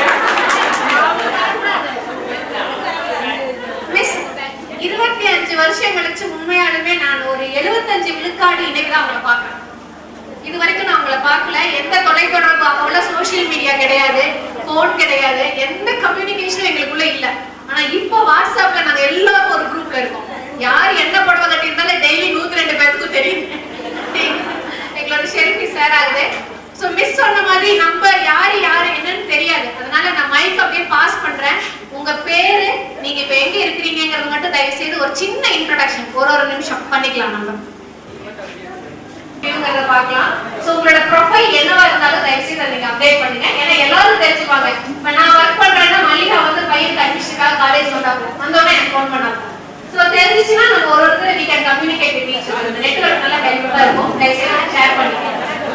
மிஸ் இருபத்தி அஞ்சு வருஷம் கழிச்சு உண்மையாலுமே நான் ஒரு எழுபத்தஞ்சு விழுக்காடு இன்னைக்கு தான் உங்களை பார்க்கறேன் இது வரைக்கும் நான் உங்களை பார்க்கல எந்த தொலைத்தொடர்பு அப்போல சோஷியல் மீடியா கிடையாது போன் கிடையாது எந்த கம்யூனிகேஷனும் எங்களுக்குள்ள இல்ல ஆனா இப்போ வாட்ஸ்அப்ல நாங்க எல்லாரும் ஒரு குரூப்ல இருக்கோம் யார் என்ன புடவை கட்டியிருந்தாலும் டெய்லி நூத்தி ரெண்டு பேத்துக்கும் தெரியும் எங்களோட ஷெல்ஃபி ஷேர் ஆகுது ஸோ மிஸ் சொன்ன மாதிரி நம்ம யாரு யாரு என்னன்னு தெரியாது அதனால நான் மைக் அப்படியே பாஸ் பண்றேன் உங்க பேரு நீங்க இப்ப எங்க இருக்கிறீங்கிறது மட்டும் தயவு செய்து ஒரு சின்ன இன்ட்ரோடக்ஷன் ஒரு ஒரு நிமிஷம் பண்ணிக்கலாம் நம்ம இவங்கிறத பார்க்கலாம் சோ உங்களோட ப்ரொஃபைல் என்னவா இருந்தாலும் தயவு செய்து அதை நீங்க அப்டேட் பண்ணுங்க ஏன்னா எல்லாரும் தெரிஞ்சுப்பாங்க இப்ப நான் ஒர்க் பண்றேன்னா மல்லிகா வந்து பையன் அட்மிஷனுக்காக காலேஜ் வந்தாங்க வந்தோடனே எனக்கு ஃபோன் பண்ணாங்க சோ தெரிஞ்சுச்சுன்னா நம்ம ஒரு ஒருத்தர் we can communicate with each other இந்த நெட்வொர்க் நல்லா ஹெல்ப்ஃபுல்லா இருக்கும் தயவு செய்து ஷேர் பண்ணிக்கோங்க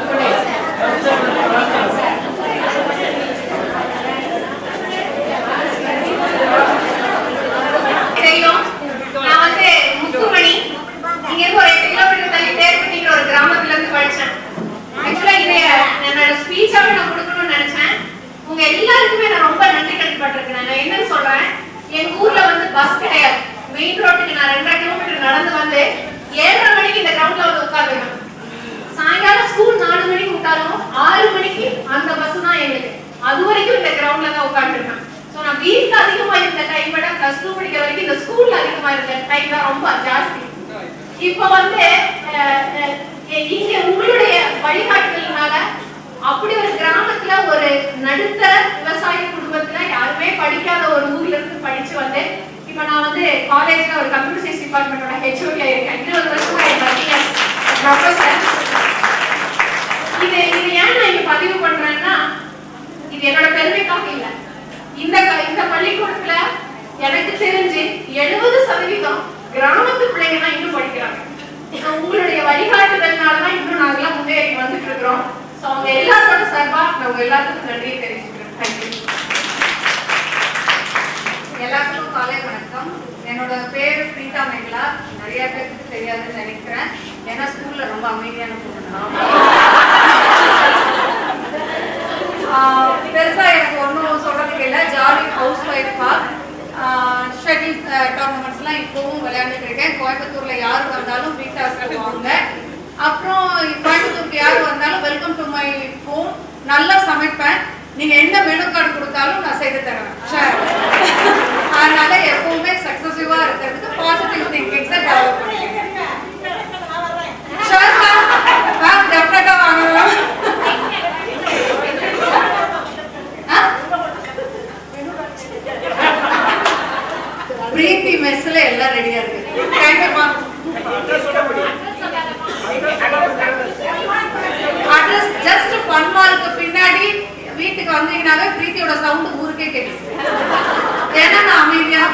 தெரியும் நான் வந்து முத்துமணி இங்க இருந்து ஒரு எட்டு கிலோமீட்டர் தள்ளி தேர்ப்பட்டிங்கிற ஒரு கிராமத்துல இருந்து படிச்சேன் ஆக்சுவலா இதை என்னோட ஸ்பீச்சாவே நான் கொடுக்கணும்னு நினைச்சேன் உங்க எல்லாருக்குமே நான் ரொம்ப நன்றி கடன்பட்டிருக்கேன் நான் என்னன்னு சொல்றேன் எங்க ஊர்ல வந்து பஸ் கிடையாது மெயின் ரோட்டுக்கு நான் ரெண்டரை கிலோமீட்டர் நடந்து வந்து ஏழரை மணிக்கு இந்த கிரவுண்ட்ல வந்து உட்காந்துருவேன் சாயங்காலம் ஸ்கூல் நாலு மணிக்கு விட்டாலும் ஆறு மணிக்கு அந்த பஸ் தான் எங்களுக்கு அது வரைக்கும் இந்த கிரவுண்ட்ல தான் உட்காந்துருக்கேன் ஸோ நான் வீட்டுல அதிகமா இருந்த டைம் விட பிளஸ் டூ படிக்கிற வரைக்கும் இந்த ஸ்கூல்ல அதிகமா இருந்த டைம் தான் ரொம்ப ஜாஸ்தி இப்போ வந்து அஹ், அஹ், இங்க உங்களுடைய வழிகாட்டுதல்னால அப்படி ஒரு கிராமத்துல ஒரு நடுத்தர விவசாய குடும்பத்துல யாருமே படிக்காத ஒரு ஊர்ல இருந்து படிச்சு வந்து இப்ப நான் வந்து காலேஜ்ல ஒரு கம்ப்யூட்டர் சயின்ஸ் டிபார்ட்மெண்டோட ஹெச்ஓடியா இருக்கேன் இருபது வருஷமா இருக்கேன் ப்ரொஃபசர் இது இது ஏன் நான் இங்க பதிவு பண்றேன்னா இது என்னோட பெருமைக்காக இல்ல இந்த க- இந்த பள்ளிக்கூடத்துல எனக்கு தெரிஞ்சு எழுபது சதவீதம் கிராமத்து பிள்ளைங்க தான் இன்னும் படிக்கிறாங்க So, உங்களுடைய வழிகாட்டுதல்னால தான் இன்னும் நாங்கெல்லாம் முன்னேறி வந்துட்டு இருக்கிறோம் ஸோ அவங்க எல்லாரோட சார்பா நான் உங்க எல்லாத்துக்கும் நன்றியை தெரிவிச்சுக்கிறேன் தேங்க்யூ எல்லாத்துக்கும் காலை வணக்கம் என்னோட பேர் பிரீதா மேகலா நிறைய பேருக்கு தெரியாதுன்னு நினைக்கிறேன் ஏன்னா ஸ்கூல்ல ரொம்ப அமைதியான பொண்ணு நான். ஆஹ் பெருசா எனக்கு ஒன்றும் சொல்றதுக்கு இல்லை ஜாலி ஹவுஸ் ஒய்ஃபா ஷட்டில் டோர்னமெண்ட்ஸ்லாம் இப்போவும் விளையாண்டுட்டு இருக்கேன் கோயம்புத்தூர்ல யார் வந்தாலும் வீட்டாஸ்க்கு வாங்க அப்புறம் கோயம்புத்தூருக்கு யார் வந்தாலும் வெல்கம் டு மை ஹோம் நல்லா சமைப்பேன் நீங்க என்ன மெனு கார்டு கொடுத்தாலும் நான் செய்து தருவேன் Sure. அதனால எப்பவுமே சக்சஸிவா இருக்கிறதுக்கு பாசிட்டிவ் திங்கிங்ஸை டெவலப் பண்ணிக்கிறேன் ஷோர் மேம் மேம் டெஃபினட்டா வாங்கலாம் பிரீத்தி மெஸ்ல எல்லாம் ரெடியா இருக்கு தேங்க்யூமா அட்ரஸ் ஜஸ்ட் ஃபன் மாலுக்கு பின்னாடி வீட்டுக்கு வந்தீங்கன்னாவே பிரீத்தியோட சவுண்ட் ஊருக்கே கேட்டுச்சு ஏன்னா நான் அமைதியா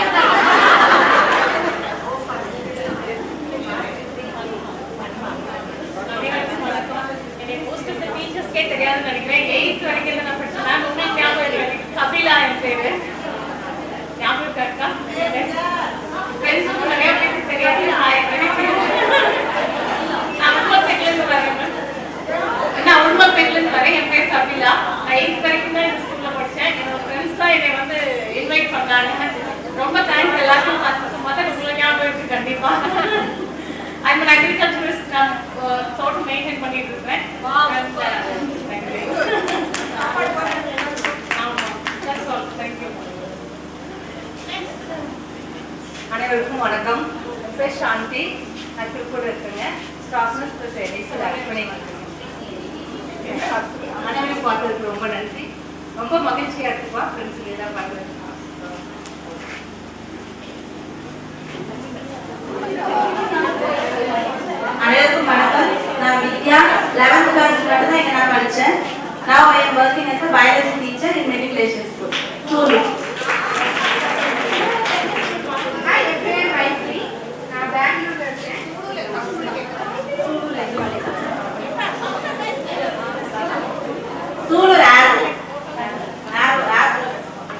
மோஸ்ட் ஆஃப் த டீச்சர்ஸ்க்கே தெரியாதுன்னு நினைக்கிறேன் எயித் வரைக்கும் என்ன நான் படிச்சேன் நான் உங்களுக்கு ஞாபகம் இருக்கு கபிலா என் பேரு ஞாபகம் இருக்கா ஃப்ரெண்ட்ஸுக்கு நிறைய பேருக்கு தெரியாது ஹாய் நான் உண்மைப்பேட்ல இருந்து வரேன் நான் உண்மைப்பேட்ல இருந்து வரேன் என் பேர் கபிலா நான் எயித் வரைக்கும் தான் இந்த ஸ்கூல்ல படிச்சேன் என்னோட ஃப்ரெண்ட்ஸ் தான் என்னை வந்து இன்வைட் பண்ணாங்க ரொம்ப தேங்க்ஸ் எல்லாருக்கும் பார்த்து மொதல் உங்களை ஞாபகம் இருக்கு கண்டிப்பா I'm an agriculturist. நான் uh, தோட்டம் மெயின்டைன் பண்ணிட்டு இருக்கேன் And, uh, thank you. ஆமா. That's all. Thank you. அனைவருக்கும் வணக்கம் என் பேர் சாந்தி நான் திருப்பூர் இருக்குங்க ஸ்டாஃப்னஸ் ப்ளஸ் எடிசி ஆக்ட் பண்ணிட்டு அனைவரும் பார்த்ததுக்கு ரொம்ப நன்றி ரொம்ப மகிழ்ச்சியா இருக்குப்பா ஃப்ரெண்ட்ஸ் எல்லாம் பார்க்குறது அனைவருக்கும் வணக்கம் நான் வித்யா லெவன்த் கிளாஸ் மட்டும் தான் இங்க நான் படிச்சேன் now i am working as a biology teacher in matriculation school சூலு ஹாய் என் பேர் மைத்ரி நான் பெங்களூர்ல இருக்கேன் சூலூர் ஆரோ ஆரோ ஆரோ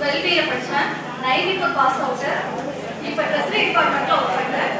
டுவெல் பியில் படித்தேன் நைன்டி ஃபோர் பாஸ் அவுட்டு இப்போ ட்ரெஸ்ஸிங் டிபார்ட்மெண்ட்டில் ஒர்க் பண்ணுறேன்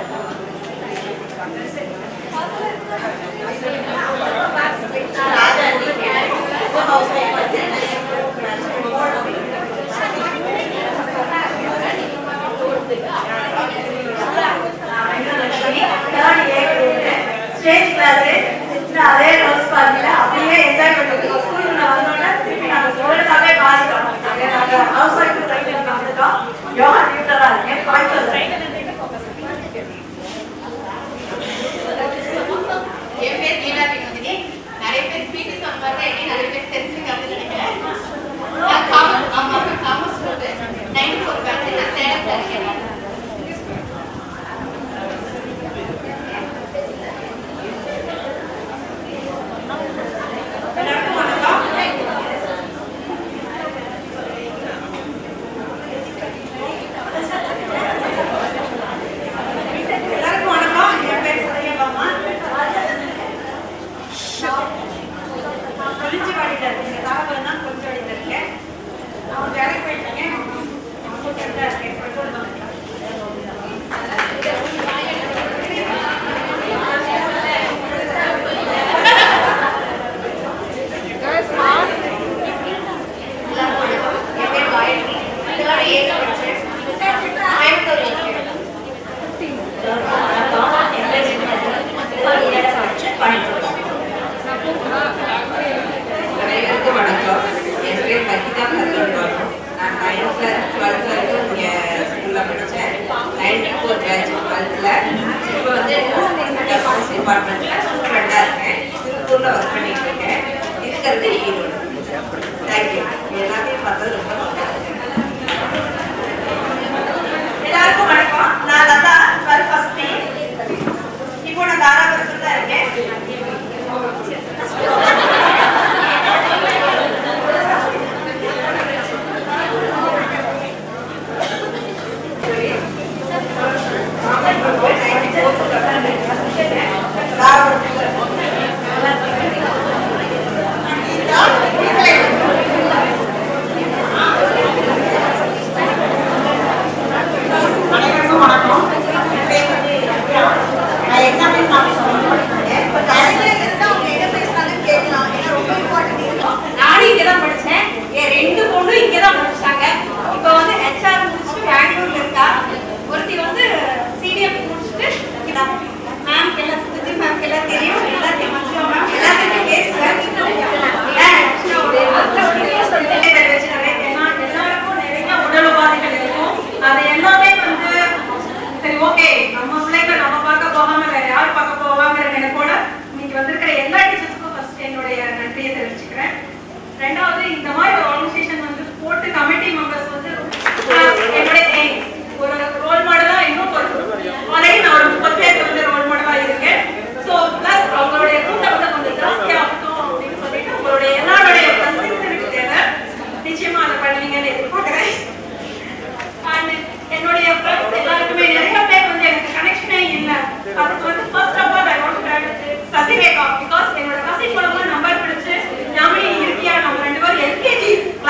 ஸ்டேஜ் கிளாஸ் அதே ரோஸ் பார்ட்டில அப்படியே என்ஜாய் பண்ணிட்டு ஸ்கூலுக்கு நான் வந்தோடனே திருப்பி நாங்க ஸ்டூடெண்ட்ஸாவே மாறிட்டோம் நாங்க நாங்க ஹவுஸ் ஒய்ஃப் சைக்கிளுக்கு வந்துட்டோம் யோகா டியூட்டரா இருக்கேன் கோயம்புத்தூர் என் பேர் கீதா வினோதினி நிறைய பேர் பிடி சொன்ன மாதிரி தான் என்னையும் நிறைய பேர் தெரிஞ்சுங்க அப்படின்னு நினைக்கிறேன் நான் காமர்ஸ் ஆமா commerce student ninety four batch நான் சேலத்தில் இருக்கேன் எல்லாருக்கும் வணக்கம் என் பேர் சரியம்மா கொளிஞ்சிவாடியில் இருக்கேன் தாராபுரம் தான் கொளிஞ்சிவாடியில் இருக்கேன் நான் வேலைக்கு போயிட்டுருக்கேன் கம்ப்யூட்டர் தான் இருக்கேன் பெட்ரோல் தான் என் பேர் காயத்ரி இதோட ஏஜ் படிச்சேன் கோயம்புத்தூர் இருக்கேன் அனைவருக்கும் வணக்கம் என் பேர் மகிதா கருத்தோட்டம் நான் நைன்த்ல டுவெல்த் வரைக்கும் இங்கே ஸ்கூலில் படித்தேன் நைன்டி ஃபோர் பேட்ச் டுவெல்த்தில் இப்போ வந்து கமர்ஸ் டிபார்ட்மெண்ட்டில் ஸ்டூடெண்டாக இருக்கேன் திருப்பூரில் ஒர்க் பண்ணிட்டு இருக்கேன் இருக்கிறது ஈரோடு தேங்க்யூ எல்லாத்தையும் பார்த்தது ரொம்ப சந்தோஷம். எல்லாருக்கும் வணக்கம் நான் லதா டுவெல் ஃபர்ஸ்ட் இப்போ நான் தாராபுரத்தில் தான் இருக்கேன் அனைவருக்கும் வணக்கம் என் பேர் வந்து ரம்யா. நான் எக்ஸாம்பிள் ஆஃபீஸ் படிக்கிறேன் இப்போ நானும் இங்கே தான் படித்தேன் என் ரெண்டு பொண்ணும் இங்கே தான் படிச்சாங்க இப்போ வந்து ஹெச்ஆர் முடிச்சுட்டு பெங்களூர்ல இருக்கா ஒருத்தி வந்து சிடிஎஃப் முடிச்சுட்டு மேம் எல்லாம் சுத்தி மேம் எல்லாம் தெரியும் எல்லாத்தையும் மஞ்சள் மேம் எல்லாத்தையும் பேசுவேன் எல்லாருக்கும் நிறைய உடல் உபாதைகள் இருக்கும் அது எல்லாமே வந்து சரி ஓகே நம்ம பிள்ளைங்க நம்ம பார்க்க போகாம வேற யார் பார்க்க போவாங்கிற நினைப்போட இன்னைக்கு வந்திருக்கிற எல்லா டீச்சர்ஸ்க்கும் ஃபர்ஸ்ட் என்னுடைய நன்றியை தெரிவிச்சுக்கிறேன் ரெண்டாவது இந்த மாதிரி ஒரு ஆர்கனைசேஷன் வந்து போட்டு கமிட்டி மெம்பர்ஸ் வந்து ஆஹ், என்னுடைய aim. ஒரு ரோல் மாடலா இன்னும் ஒரு ஆல்ரெடி நான் ஒரு முப்பது பேருக்கு வந்து ரோல் மாடலா இருக்கேன் ஸோ பிளஸ் அவங்களுடைய கூட்டம் வந்து கொஞ்சம் ஜாஸ்தியாகட்டும் அப்படின்னு சொல்லிட்டு உங்களுடைய எல்லாருடைய கன்சிஸ்டன்சி தேவை நிச்சயமா அதை பண்ணுவீங்கன்னு எதிர்பார்க்கிறேன் And என்னுடைய ஃப்ரெண்ட்ஸ் எல்லாருக்குமே நிறைய பேர் வந்து எனக்கு கனெக்ஷனே இல்லை அதுக்கு வந்து first of all I want to Sasirekha because என்னோட கசின் மூலமா நம்பர் பிடிச்சு யாமினி இருக்கியா நம்ம ரெண்டு பேரும் எல்கேஜி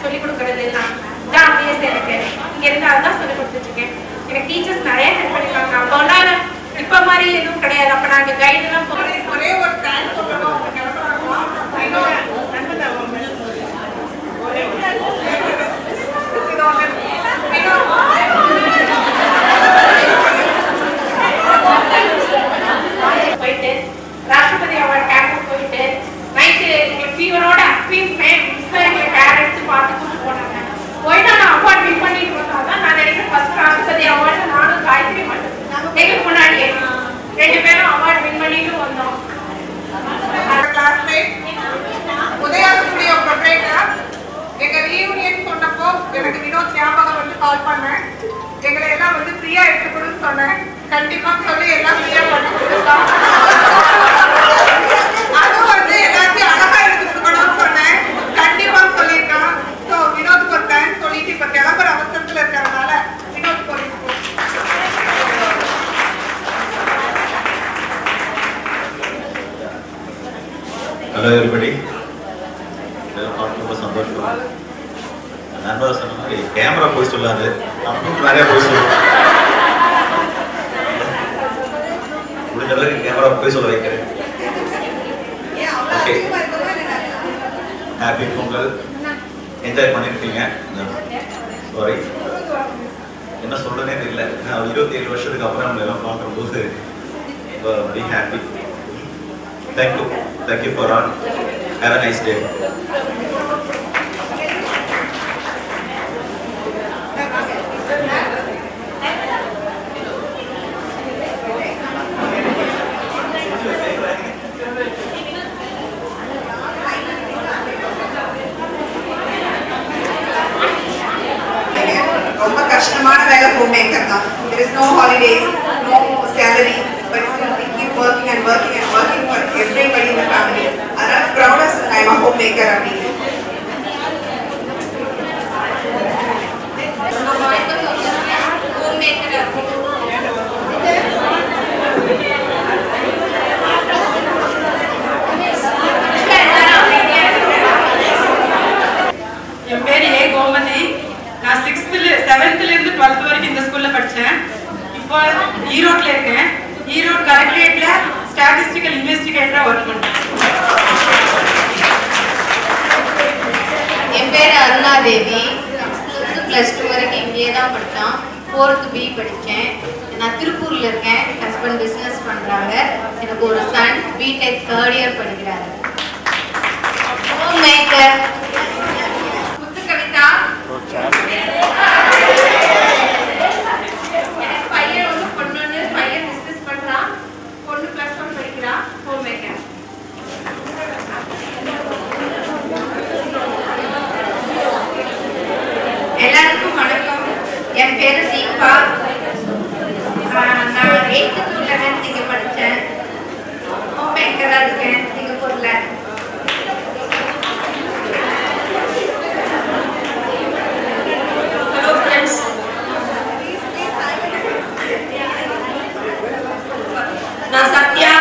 சொல்லிக் கொடுக்கறது எல்லாம் தான் அப்படியே எனக்கு இங்க இருந்து அதான் சொல்லிக் கொடுத்துட்டு இருக்கேன் எனக்கு டீச்சர்ஸ் நிறைய ஹெல்ப் பண்ணிருக்காங்க அப்போலாம் இப்ப மாதிரி எதுவும் கிடையாது அப்ப நாங்க கைடு எல்லாம் போறோம் ஒரே ஒரு தேங்க்ஸ் சொல்லணும் அவங்க கிளம்புறாங்க இன்னொரு நண்பன் அவங்க. போயிட்டு ராஷ்டிரபதி அவார்ட் கேம்புக்கு போயிட்டு நைட்டு எங்களுக்கு ஃபீவரோட அப்பயும் மிஸ் எங்களை கேர் எடுத்து பார்த்து கூட்டு போனாங்க போயிட்டு நான் அவார்ட் வின் பண்ணிட்டு வந்தாதான் நான் நினைக்கிறேன் ஃபர்ஸ்ட் ராஷ்டிரபதி அவார்டு நானும் காயத்ரி மட்டும் எங்களுக்கு முன்னாடியே ரெண்டு பேரும் அவார்ட் வின் பண்ணிட்டு வந்தோம் கிளாஸ்மேட் உதயா ஸ்டுடியோ ப்ரொப்ரேட்டர் எங்க ரீயூனியன் சொன்னப்போ எனக்கு வினோத் ஞாபகம் வந்து கால் பண்ணேன் எங்களை எல்லாம் வந்து ஃப்ரீயா எடுத்துக்கணும்னு சொன்னேன் கண்டிப்பா சொல்லி எல்லாம் ஃப்ரீயா பண்ணி கொடுத்தான் அதுவும் வந்து எல்லாத்தையும் அழகா எடுத்து கொடுக்கணும்னு சொன்னேன் கண்டிப்பா சொல்லியிருக்கான் ஸோ வினோத் ஒரு தேங்க்ஸ் சொல்லிட்டு இப்ப கிளம்புற அவசரத்துல இருக்கிறதுனால வினோத் சொல்லிட்டு ஹலோ everybody எல்லாரும் பார்த்து ரொம்ப சந்தோஷம் நண்பர் சொன்ன மாதிரி கேமரா போய் சொல்லாது அப்படின்னு நிறைய போய் சொல்லுவோம் முடிஞ்ச அளவுக்கு கேமரா போய் சொல்ல வைக்கிறேன் ஓகே ஹாப்பி பொங்கல் என்ஜாய் பண்ணிருக்கீங்க சாரி என்ன சொல்றதே தெரியல நான் இருபத்தி ஏழு வருஷத்துக்கு அப்புறம் நம்ம எல்லாம் பார்க்கும்போது very happy Thank you. Thank you for all. Have a nice day. ரொம்ப கஷ்டமான வேலை ஹோம் மேக்கர் தான் there is no holidays no salary but still we keep working and working and working for everybody in the family அதனால proudest I am a homemaker அப்படின்னு home maker என் பேர் A Gomathi நான் சிக்ஸ்த்துல செவன்த்ல இருந்து டுவெல்த் வரைக்கும் இந்த ஸ்கூல்ல படிச்சேன் இப்போ ஈரோட்ல இருக்கேன் ஈரோடு கலெக்டரேட்ல ஸ்டாட்டிஸ்டிக்கல் இன்வெஸ்டிகேட்டரா ஒர்க் பண்றேன் என் பேர் அருணாதேவி சிக்ஸ்த்து ப்ளஸ் டூ வரைக்கும் இங்கேயே தான் படித்தோம் ஃபோர்த்து பி படித்தேன் நான் திருப்பூரில் இருக்கேன் ஹஸ்பண்ட் பிஸ்னஸ் பண்ணுறாங்க எனக்கு ஒரு சன் பிடெக் தேர்ட் இயர் படிக்கிறாரு ஹோம் மேக்கர் முத்து கவிதா எனக்கு பையன் ஒன்று பொண்ணு ஒன்று பையன் பிஸ்னஸ் பண்ணுறான் பொண்ணு ப்ளஸ் ஒன் படிக்கிறான் ஹோம் மேக்கர் எல்லாருக்கும் வணக்கம் என் பேரு தீபா ஆஹ் நான் எயித்து டு லெவன்த் இங்கே படித்தேன் ஹோம் மேக்கராக இருக்கேன் சிங்கப்பூரில் ஹலோ ஃப்ரெண்ட்ஸ் நான் சத்யா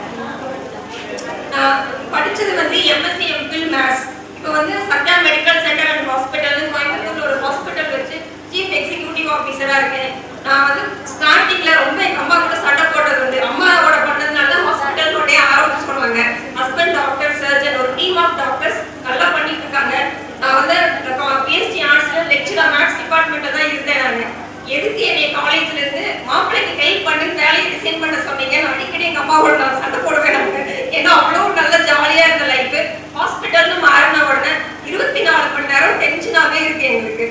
நான் படிச்சது வந்து எம்எஸ்சி எம்பில் மேத்ஸ் இப்போ வந்து Sathya medical centre and hospital கோயம்புத்தூர்ல ஒரு ஹாஸ்பிட்டல் வச்சு சீஃப் எக்ஸிகியூட்டிவ் ஆஃபீஸரா இருக்கேன் நான் வந்து ஸ்டார்டிங்ல ரொம்ப எங்க அம்மா கூட சண்டை போட்டது வந்து அம்மாவோட பண்ணதுனால ஹாஸ்பிட்டலோடய ஆரோக்கியம் சொன்னாங்க ஹஸ்பண்ட் டாக்டர் சர்ஜன் ஒரு டீம் ஆஃப் டாக்டர்ஸ் நல்லா பண்ணிட்டு இருக்காங்க நான் வந்து பிஎஸ்டி ஆர்ட்ஸ்ல லெக்சரர் மேத்ஸ் டிபார்ட்மெண்ட்ல தான் இருந்தேன் நான் எதுக்கு என்னைய காலேஜ்ல இருந்து மாப்பிள்ளைக்கு ஹெல்ப் பண்ணி வேலையை ரிசைன் பண்ண சொன்னீங்க நான் அடிக்கடி எங்க அம்மாவோட நான் சண்டை போடுவேன் நாங்க ஏன்னா அவ்வளவு நல்ல ஜாலியா இருந்த லைஃப் ஹாஸ்பிட்டல்னு மாறின உடனே இருபத்தி நாலு மணி நேரம் டென்ஷனாவே இருக்கு எங்களுக்கு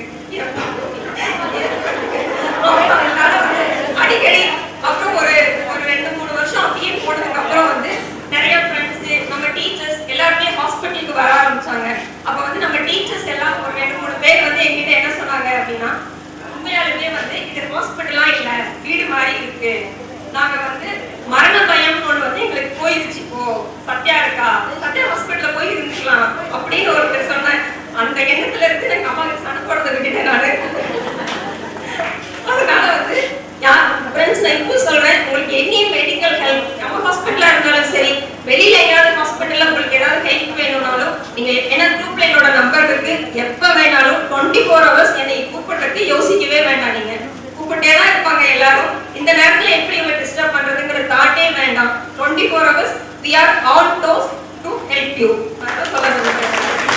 அதனால வந்து அடிக்கடி அப்புறம் ஒரு ஒரு ரெண்டு மூணு வருஷம் அப்படியே போனதுக்கு அப்புறம் வந்து நிறைய ஃப்ரெண்ட்ஸ் நம்ம டீச்சர்ஸ் எல்லாருமே ஹாஸ்பிட்டலுக்கு வர ஆரம்பிச்சாங்க அப்ப வந்து நம்ம டீச்சர்ஸ் எல்லாம் ஒரு ரெண்டு மூணு பேர் வந்து எங்கிட்ட என்ன சொன்னாங்க அப்படின்னா உண்மையாலுமே வந்து இது ஹாஸ்பிட்டலா இல்ல வீடு மாதிரி இருக்கு நாங்க வந்து மரண பயம்னு ஒண்ணு வந்து எங்களுக்கு போயிருச்சு இப்போ சத்யா இருக்கா சத்யா ஹாஸ்பிட்டல்ல போய் இருந்துக்கலாம் அப்படின்னு ஒருத்தர் சொன்னேன் அந்த எண்ணத்துல இருந்து எங்க அம்மா சண்டை போடுறதை விட்டுட்டேன் நானு அதனால வந்து யார் ஃப்ரெண்ட்ஸ் நான் இப்போ சொல்றேன் உங்களுக்கு எனி மெடிக்கல் ஹெல்ப் நம்ம ஹாஸ்பிட்டலா இருந்தாலும் சரி வெளியில எங்கேயாவது ஹாஸ்பிட்டல்ல உங்களுக்கு ஏதாவது ஹெல்ப் வேணும்னாலும் நீங்க என்ன குரூப்ல என்னோட நம்பர் இருக்கு எப்ப வேணாலும் டுவெண்ட்டி ஃபோர் ஹவர்ஸ் என்னை கூப்பிடுறதுக்கு யோசிக்கவே வேண்டாம் நீங்க கூப்பிட்டே தான் இருப்பாங்க எல்லாரும் இந்த நேரத்துல எப்படி இவங்க டிஸ்டர்ப் பண்றதுங்கிற தாட்டே வேண்டாம் twenty four hours we are all those to help you அதான் சொல்ல விரும்புறேன்.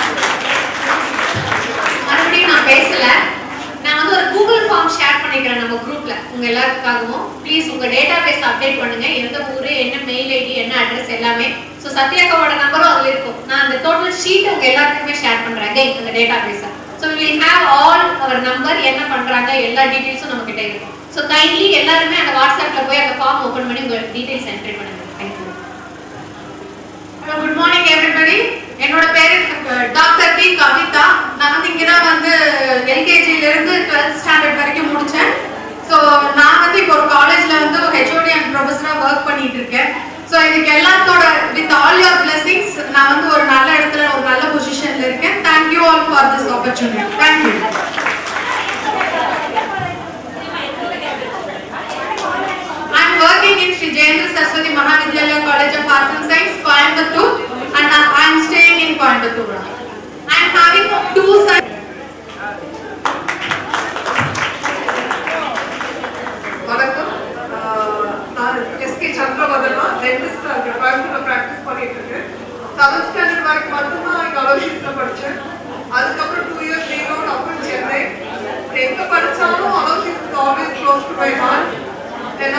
மறுபடியும் நான் பேசல நான் வந்து ஒரு கூகுள் ஃபார்ம் ஷேர் பண்ணிக்கிறேன் நம்ம குரூப்ல உங்க எல்லாத்துக்காகவும் ப்ளீஸ் உங்க டேட்டா பேஸ் அப்டேட் பண்ணுங்க எந்த ஊரு என்ன மெயில் ஐடி என்ன அட்ரஸ் எல்லாமே ஸோ சத்யாக்காவோட நம்பரும் அதுல இருக்கும் நான் அந்த டோட்டல் ஷீட் உங்க எல்லாத்துக்குமே ஷேர் பண்றேன் again அந்த டேட்டா பேஸை so will have all our number என்ன பண்றாங்க எல்லா டீடைல்ஸும் நம்ம கிட்ட இருக்கும் ஸோ கைண்ட்லி எல்லாருமே அந்த வாட்ஸ்அப்ல போய் அந்த ஃபார்ம் ஓபன் பண்ணி உங்க டீடைல்ஸ் என்டர் பண்ணுங்க thank you hello good morning everybody என்னோட பேரு டாக்டர் பி கவிதா நான் வந்து இங்கே தான் வந்து எல்கேஜில இருந்து டுவெல்த் ஸ்டாண்டர்ட் வரைக்கும் முடிச்சேன் ஸோ நான் வந்து இப்போ ஒரு காலேஜ்ல வந்து ஒரு ஹெச்ஓடி அண்ட் ப்ரொஃபஸராக ஒர்க் பண்ணிட்டு இருக்கேன் ஸோ இதுக்கு எல்லாத்தோட வித் ஆல் யோர் பிளெஸிங்ஸ் நான் வந்து ஒரு நல்ல இடத்துல ஒரு நல்ல பொசிஷன்ல இருக்கேன் thank you all for this opportunity thank you I'm working in Sri Jayendra Saraswati Mahavidyalaya College of Arts and Science, Coimbatore, and I am staying in Coimbatore. I am having two sons. வணக்கம் ஆஹ் நான் எஸ்கே சந்திரவதனா டென்டிஸ்டா இருக்கேன் கோயம்புத்தூர்ல practice பண்ணிட்டு இருக்கேன் seventh standard வரைக்கும் மட்டும்தான் இங்க அலோஷியஸ்ல படிச்சேன் அதுக்கப்புறம் டூ இயர்ஸ் லீவோட அப்புறம் சென்னை எங்க படிச்சாலும் Aloysius always close to my heart ஏன்னா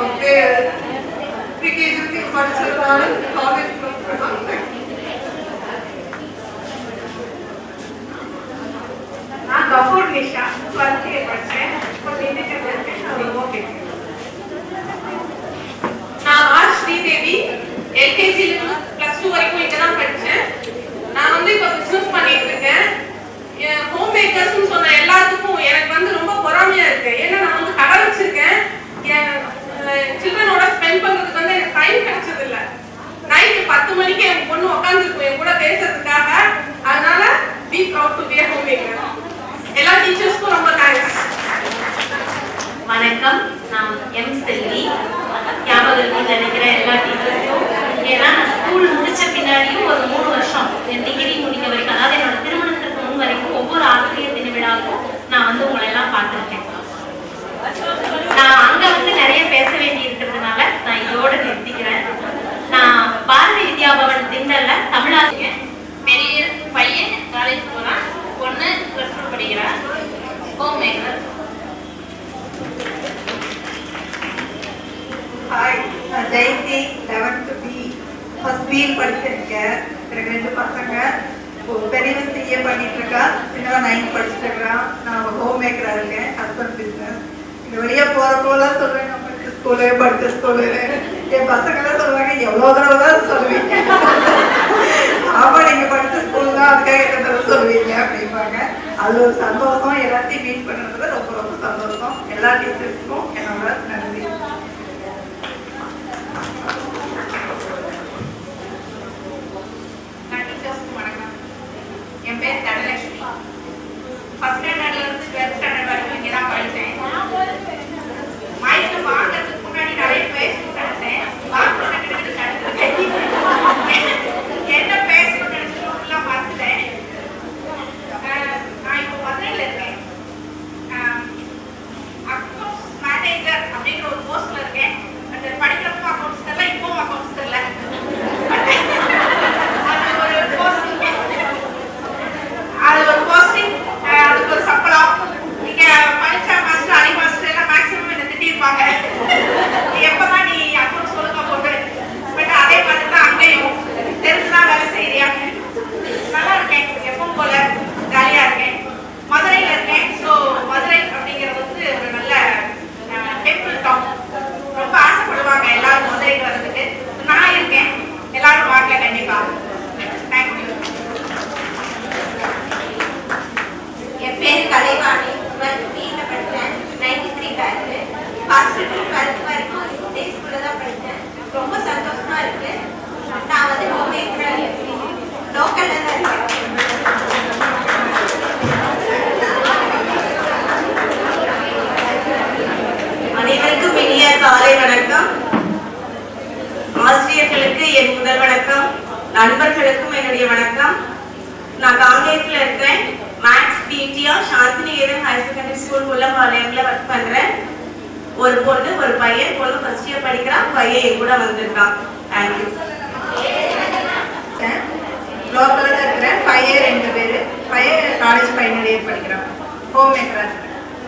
ப்ரீகேஜி படிச்சதுனால always close to my heart நான் கபூர் நிஷா டுவெல்த் படிச்சேன் இப்போ திண்டுக்கல்ல இருக்கேன் அது ஓகே நான் ஆர் ஸ்ரீதேவி எல்கேஜில இருந்து பிளஸ் டூ வரைக்கும் இங்க தான் படிச்சேன் நான் வந்து இப்போ பிசினஸ் பண்ணிட்டு இருக்கேன் ஹோம் மேக்கர்ஸ்னு சொன்ன எல்லாத்துக்கும் எனக்கு வந்து ரொம்ப பொறாமையா இருக்கு ஏன்னா நான் வந்து கடை வச்சிருக்கேன் என் சில்ட்ரனோட ஸ்பெண்ட் பண்றதுக்கு வந்து எனக்கு டைம் கிடைச்சது இல்ல நைட்டு பத்து மணிக்கு என் பொண்ணு உட்காந்துருக்கும் என் கூட பேசுறதுக்காக அதனால be proud to be home maker எல்லா டீச்சர்ஸ்க்கும் ரொம்ப தேங்க்ஸ் வணக்கம் நான் எம் செல்வி ஞாபகம் இருக்குன்னு நினைக்கிறேன் எல்லா டீச்சர்ஸும் ஏன்னா நான் ஸ்கூல் முடிச்ச பின்னாடியும் ஒரு மூணு வருஷம் என் டிகிரி முடிக்க வரைக்கும் அதாவது என்னோட திருமணத்துக்கு முன் வரைக்கும் ஒவ்வொரு ஆசிரியர் தின விழாவுக்கும் நான் வந்து உங்களை எல்லாம் பார்த்துருக்கேன் நான் அங்க வந்து நிறைய பேச வேண்டி இருக்கிறதுனால நான் இதோட நிறுத்திக்கிறேன் நான் பாரதி வித்யா பவன் திண்டல்ல தமிழாசிரியர் பெரிய பையன் காலேஜ் போறான் பொண்ணு ப்ளஸ் டூ படிக்கிறான் ஹோம் மேக்கர் ஹாய் நான் Jayanthi eleventh B first B L படிச்சிருக்கேன் எனக்கு ரெண்டு பசங்க ஒரு பெரியவன் சிஏ பண்ணிட்டு இருக்கா சின்னவன் நைன்த் படிச்சுட்டு இருக்கிறான் நான் ஹோம் மேக்கராக இருக்கேன் ஹஸ்பண்ட் பிஸ்னஸ் இந்த வெளியே போகிறப்போலாம் சொல்லுவேன் நான் படிச்ச ஸ்கூலு படிச்ச ஸ்கூலு என் பசங்களாம் சொல்லுவாங்க எவ்வளோ தடவை தான் சொல்லுவீங்க ஆமா நீங்க படிச்ச ஸ்கூல் தான் அதுக்காக என்ன தடவை சொல்லுவீங்க அப்படிம்பாங்க அது ஒரு சந்தோஷம் எல்லாத்தையும் மீட் பண்ணுறது ரொம்ப ரொம்ப சந்தோஷம் எல்லா டீச்சர்ஸ்க்கும் என்னோட நன்றி டீச்சர்ஸ்க்கு வணக்கம் என் பேர் தனலட்சுமி ஃபர்ஸ்ட் ஸ்டாண்டர்ட்ல இருந்து டுவெல்த் ஸ்டாண்டர்ட் வரைக்கும் இங்கே தான் படித்தேன் மைக்கு வாங்குறதுக்கு முன்னாடி நிறைய பேசணும்னு நினைச்சேன் வாங்கின கிட்ட என்ன பேசணும்னு நினைச்சிட்டு மறந்துட்டேன் அஹ் நான் இப்போ மதுரையில் இருக்கேன் அக்கௌண்ட்ஸ் மேனேஜர் அப்படிங்கிற ஒரு போஸ்ட்ல இருக்கேன் அந்த படிக்கிறப்போ அக்கௌண்ட்ஸ் தெரியல இப்போவும் அக்கௌண்ட்ஸ் தெரியல அது ஒரு போஸ்டிங் அது ஒரு போஸ்டிங் அதுக்கு ஒரு சம்பளம் நீங்க படிச்ச மாஸ்டர் அடி மாஸ்டர் எல்லாம் மேக்ஸிமம் என்ன திட்டிருப்பாங்க நீ எப்பதான் நீ அக்கௌண்ட்ஸ் ஒழுங்கா போட்டு பட் அதே மாதிரி தான் அங்கேயும் தெரிஞ்சுதான் வேலை செய்யறியா நல்லா இருக்கேன் எப்பவும் போல ஜாலியா இருக்கேன் மதுரையில இருக்கேன் ஸோ மதுரை அப்படிங்கிறது வந்து ஒரு நல்ல டெம்பிள் டவுன் ரொம்ப ஆசைப்படுவாங்க எல்லாரும் மதுரைக்கு வர்றதுக்கு நான் இருக்கேன் எல்லாரும் வாங்க கண்டிப்பா தேங்க்யூ என் பேர் கலைவாணி டுவெல்த் பியில் படித்தேன் ninety three batch first to twelfth வரைக்கும் இதே ஸ்கூலில் தான் படித்தேன் ரொம்ப சந்தோஷமா இருக்கு நான் வந்து ஹோம் மேக்கராக லோக்கலில் தான் இருக்கேன் அனைவருக்கும் இனிய காலை வணக்கம் ஆசிரியர்களுக்கு என் முதல் வணக்கம் நண்பர்களுக்கும் என்னுடைய வணக்கம் நான் காங்கேயத்தில் இருக்கேன் maths P T Vijaya Shantiniketan higher secondary school முல்லபாளையம்ல ஒர்க் பண்றேன் ஒரு பொண்ணு ஒரு பையன் பொண்ணு ஃபர்ஸ்ட் இயர் படிக்கிறான் பையன் என் கூட வந்திருக்கான் தேங்க்யூ லோக்கலில் இருக்கிறேன் பையன் ரெண்டு பேர் பையன் காலேஜ் ஃபைனல் இயர் படிக்கிறான் ஹோம் மேக்கராக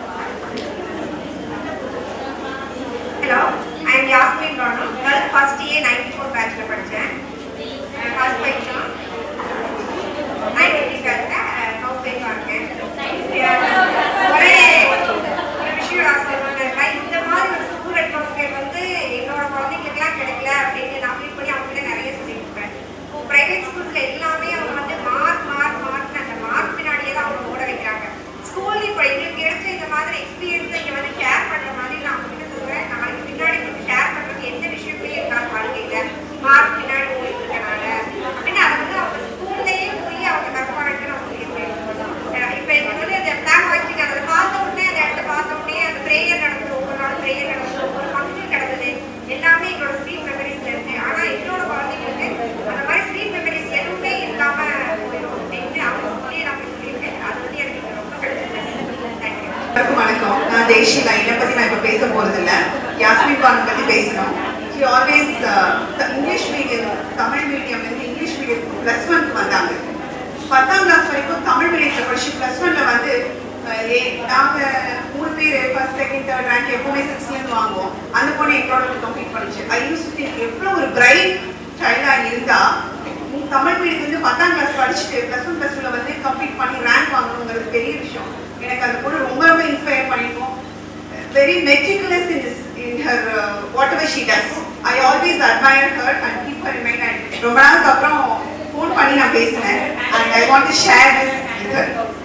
ஹலோ ஐ எம் யாஸ்மின் ராணு girl first year ninety four பேட்சில் படித்தேன் ஃபர்ஸ்ட் பையன் நைன்டி த்ரீ பேட்சில் ஹவுஸ் ஒய்ஃபாக இருக்கேன் ஒரே ஒரு விஷயம் நான் சொல்லணும்னா இந்த மாதிரி ஒரு ஸ்கூல் அட்மாஸ்பியர் வந்து என்னோட குழந்தைங்களுக்குலாம் கிடைக்கல அப்படின்னு நான் ஃபீல் பண்ணி அவங்ககிட்ட நிறைய சொல்லியிருப்பேன் இப்போ ப்ரைவேட் ஸ்கூல்ஸில் எல்லாமே அவங்க வந்து மார்க் மார்க் மார்க் அந்த மார்க் பின்னாடியே தான் அவங்க ஓட வைக்கிறாங்க ஸ்கூல் இப்போ எங்களுக்கு கிடைச்ச இந்த மாதிரி எக்ஸ்பீரியன்ஸை இங்கே வந்து ஷேர் பண்ணுற மாதிரி நான் அவங்க கிட்ட சொல்கிறேன் நாளைக்கு பின்னாடி வந்து ஷேர் பண்ணுறது எந்த விஷயத்துலையும் இருக்காது வாழ்க்கையில் மார்க் பின்னாடி போயிட்டு இருக்கனால அப்படின்னு அதை வந்து அவங்க ஸ்கூல்லேயே போய் அவங்க கஷ்டப்படுறதுன்னு அவங்க சொல்லியிருப்பேன் இப்போ எங்களுக்கு வந்து அந்த பிளான் வச்சுங்க அதை பார்த்த உடனே அந்த இடத்த பார்த்த உடனே அந்த ப்ரேயர் நடந்தது ஒவ்வொரு நாளும் ப்ரேயர் நடந்தது ஒவ்வொரு ஃபங்க்ஷன் நடந்தது எல்லாமே எங்களோட ஸ்வீட் மெமரிஸ்ல இருக்கு ஆனா என்னோட குழந்தைங்களுக்கு அந்த மாதிரி ஸ்வீட் மெமரிஸ் எதுவுமே இல்லாம போயிடும் அப்படின்னு அவங்க சொல்லி நான் சொல்லியிருக்கேன் அது வந்து எனக்கு ரொம்ப கிடைச்சது தேங்க்யூ எல்லாருக்கும் வணக்கம் நான் தேஷிகா என்னை பத்தி நான் இப்ப பேச போறது இல்ல யாஸ்மின் பானு பத்தி பேசணும் she always English medium Tamil medium வந்து இங்கிலீஷ் மீடியம் பிளஸ் ஒன்க்கு வந்தாங்க பத்தாம் கிளாஸ் வரைக்கும் தமிழ் மீடியத்துல படிச்சு பிளஸ் ஒன்ல வந்து அஹ், ஏ- நாங்க மூணு பேர் ஃபர்ஸ்ட் செகண்ட் தேர்ட் ரேங்க் எப்பவுமே சிக்ஸ்ல இருந்து வாங்குவோம் அந்த பொண்ணு எங்களோட கம்ப்ளீட் பண்ணிச்சு ஐ யூஸ் எவ்வளவு ஒரு பிரைட் சைல்டா இருந்தா நீ தமிழ் மீடியம் வந்து பத்தாம் கிளாஸ் படிச்சுட்டு பிளஸ் ஒன் பிளஸ் டூல வந்து கம்ப்ளீட் பண்ணி ரேங்க் வாங்கணுங்கிறது பெரிய விஷயம் எனக்கு அந்த பொண்ணு ரொம்ப ரொம்ப இன்ஸ்பயர் பண்ணிருக்கோம் very meticulous in this in her whatever she does I always admire her and keep her mind ரொம்ப நாளுக்கு அப்புறம் ஃபோன் பண்ணி நான் பேசினேன் and I want to share this with her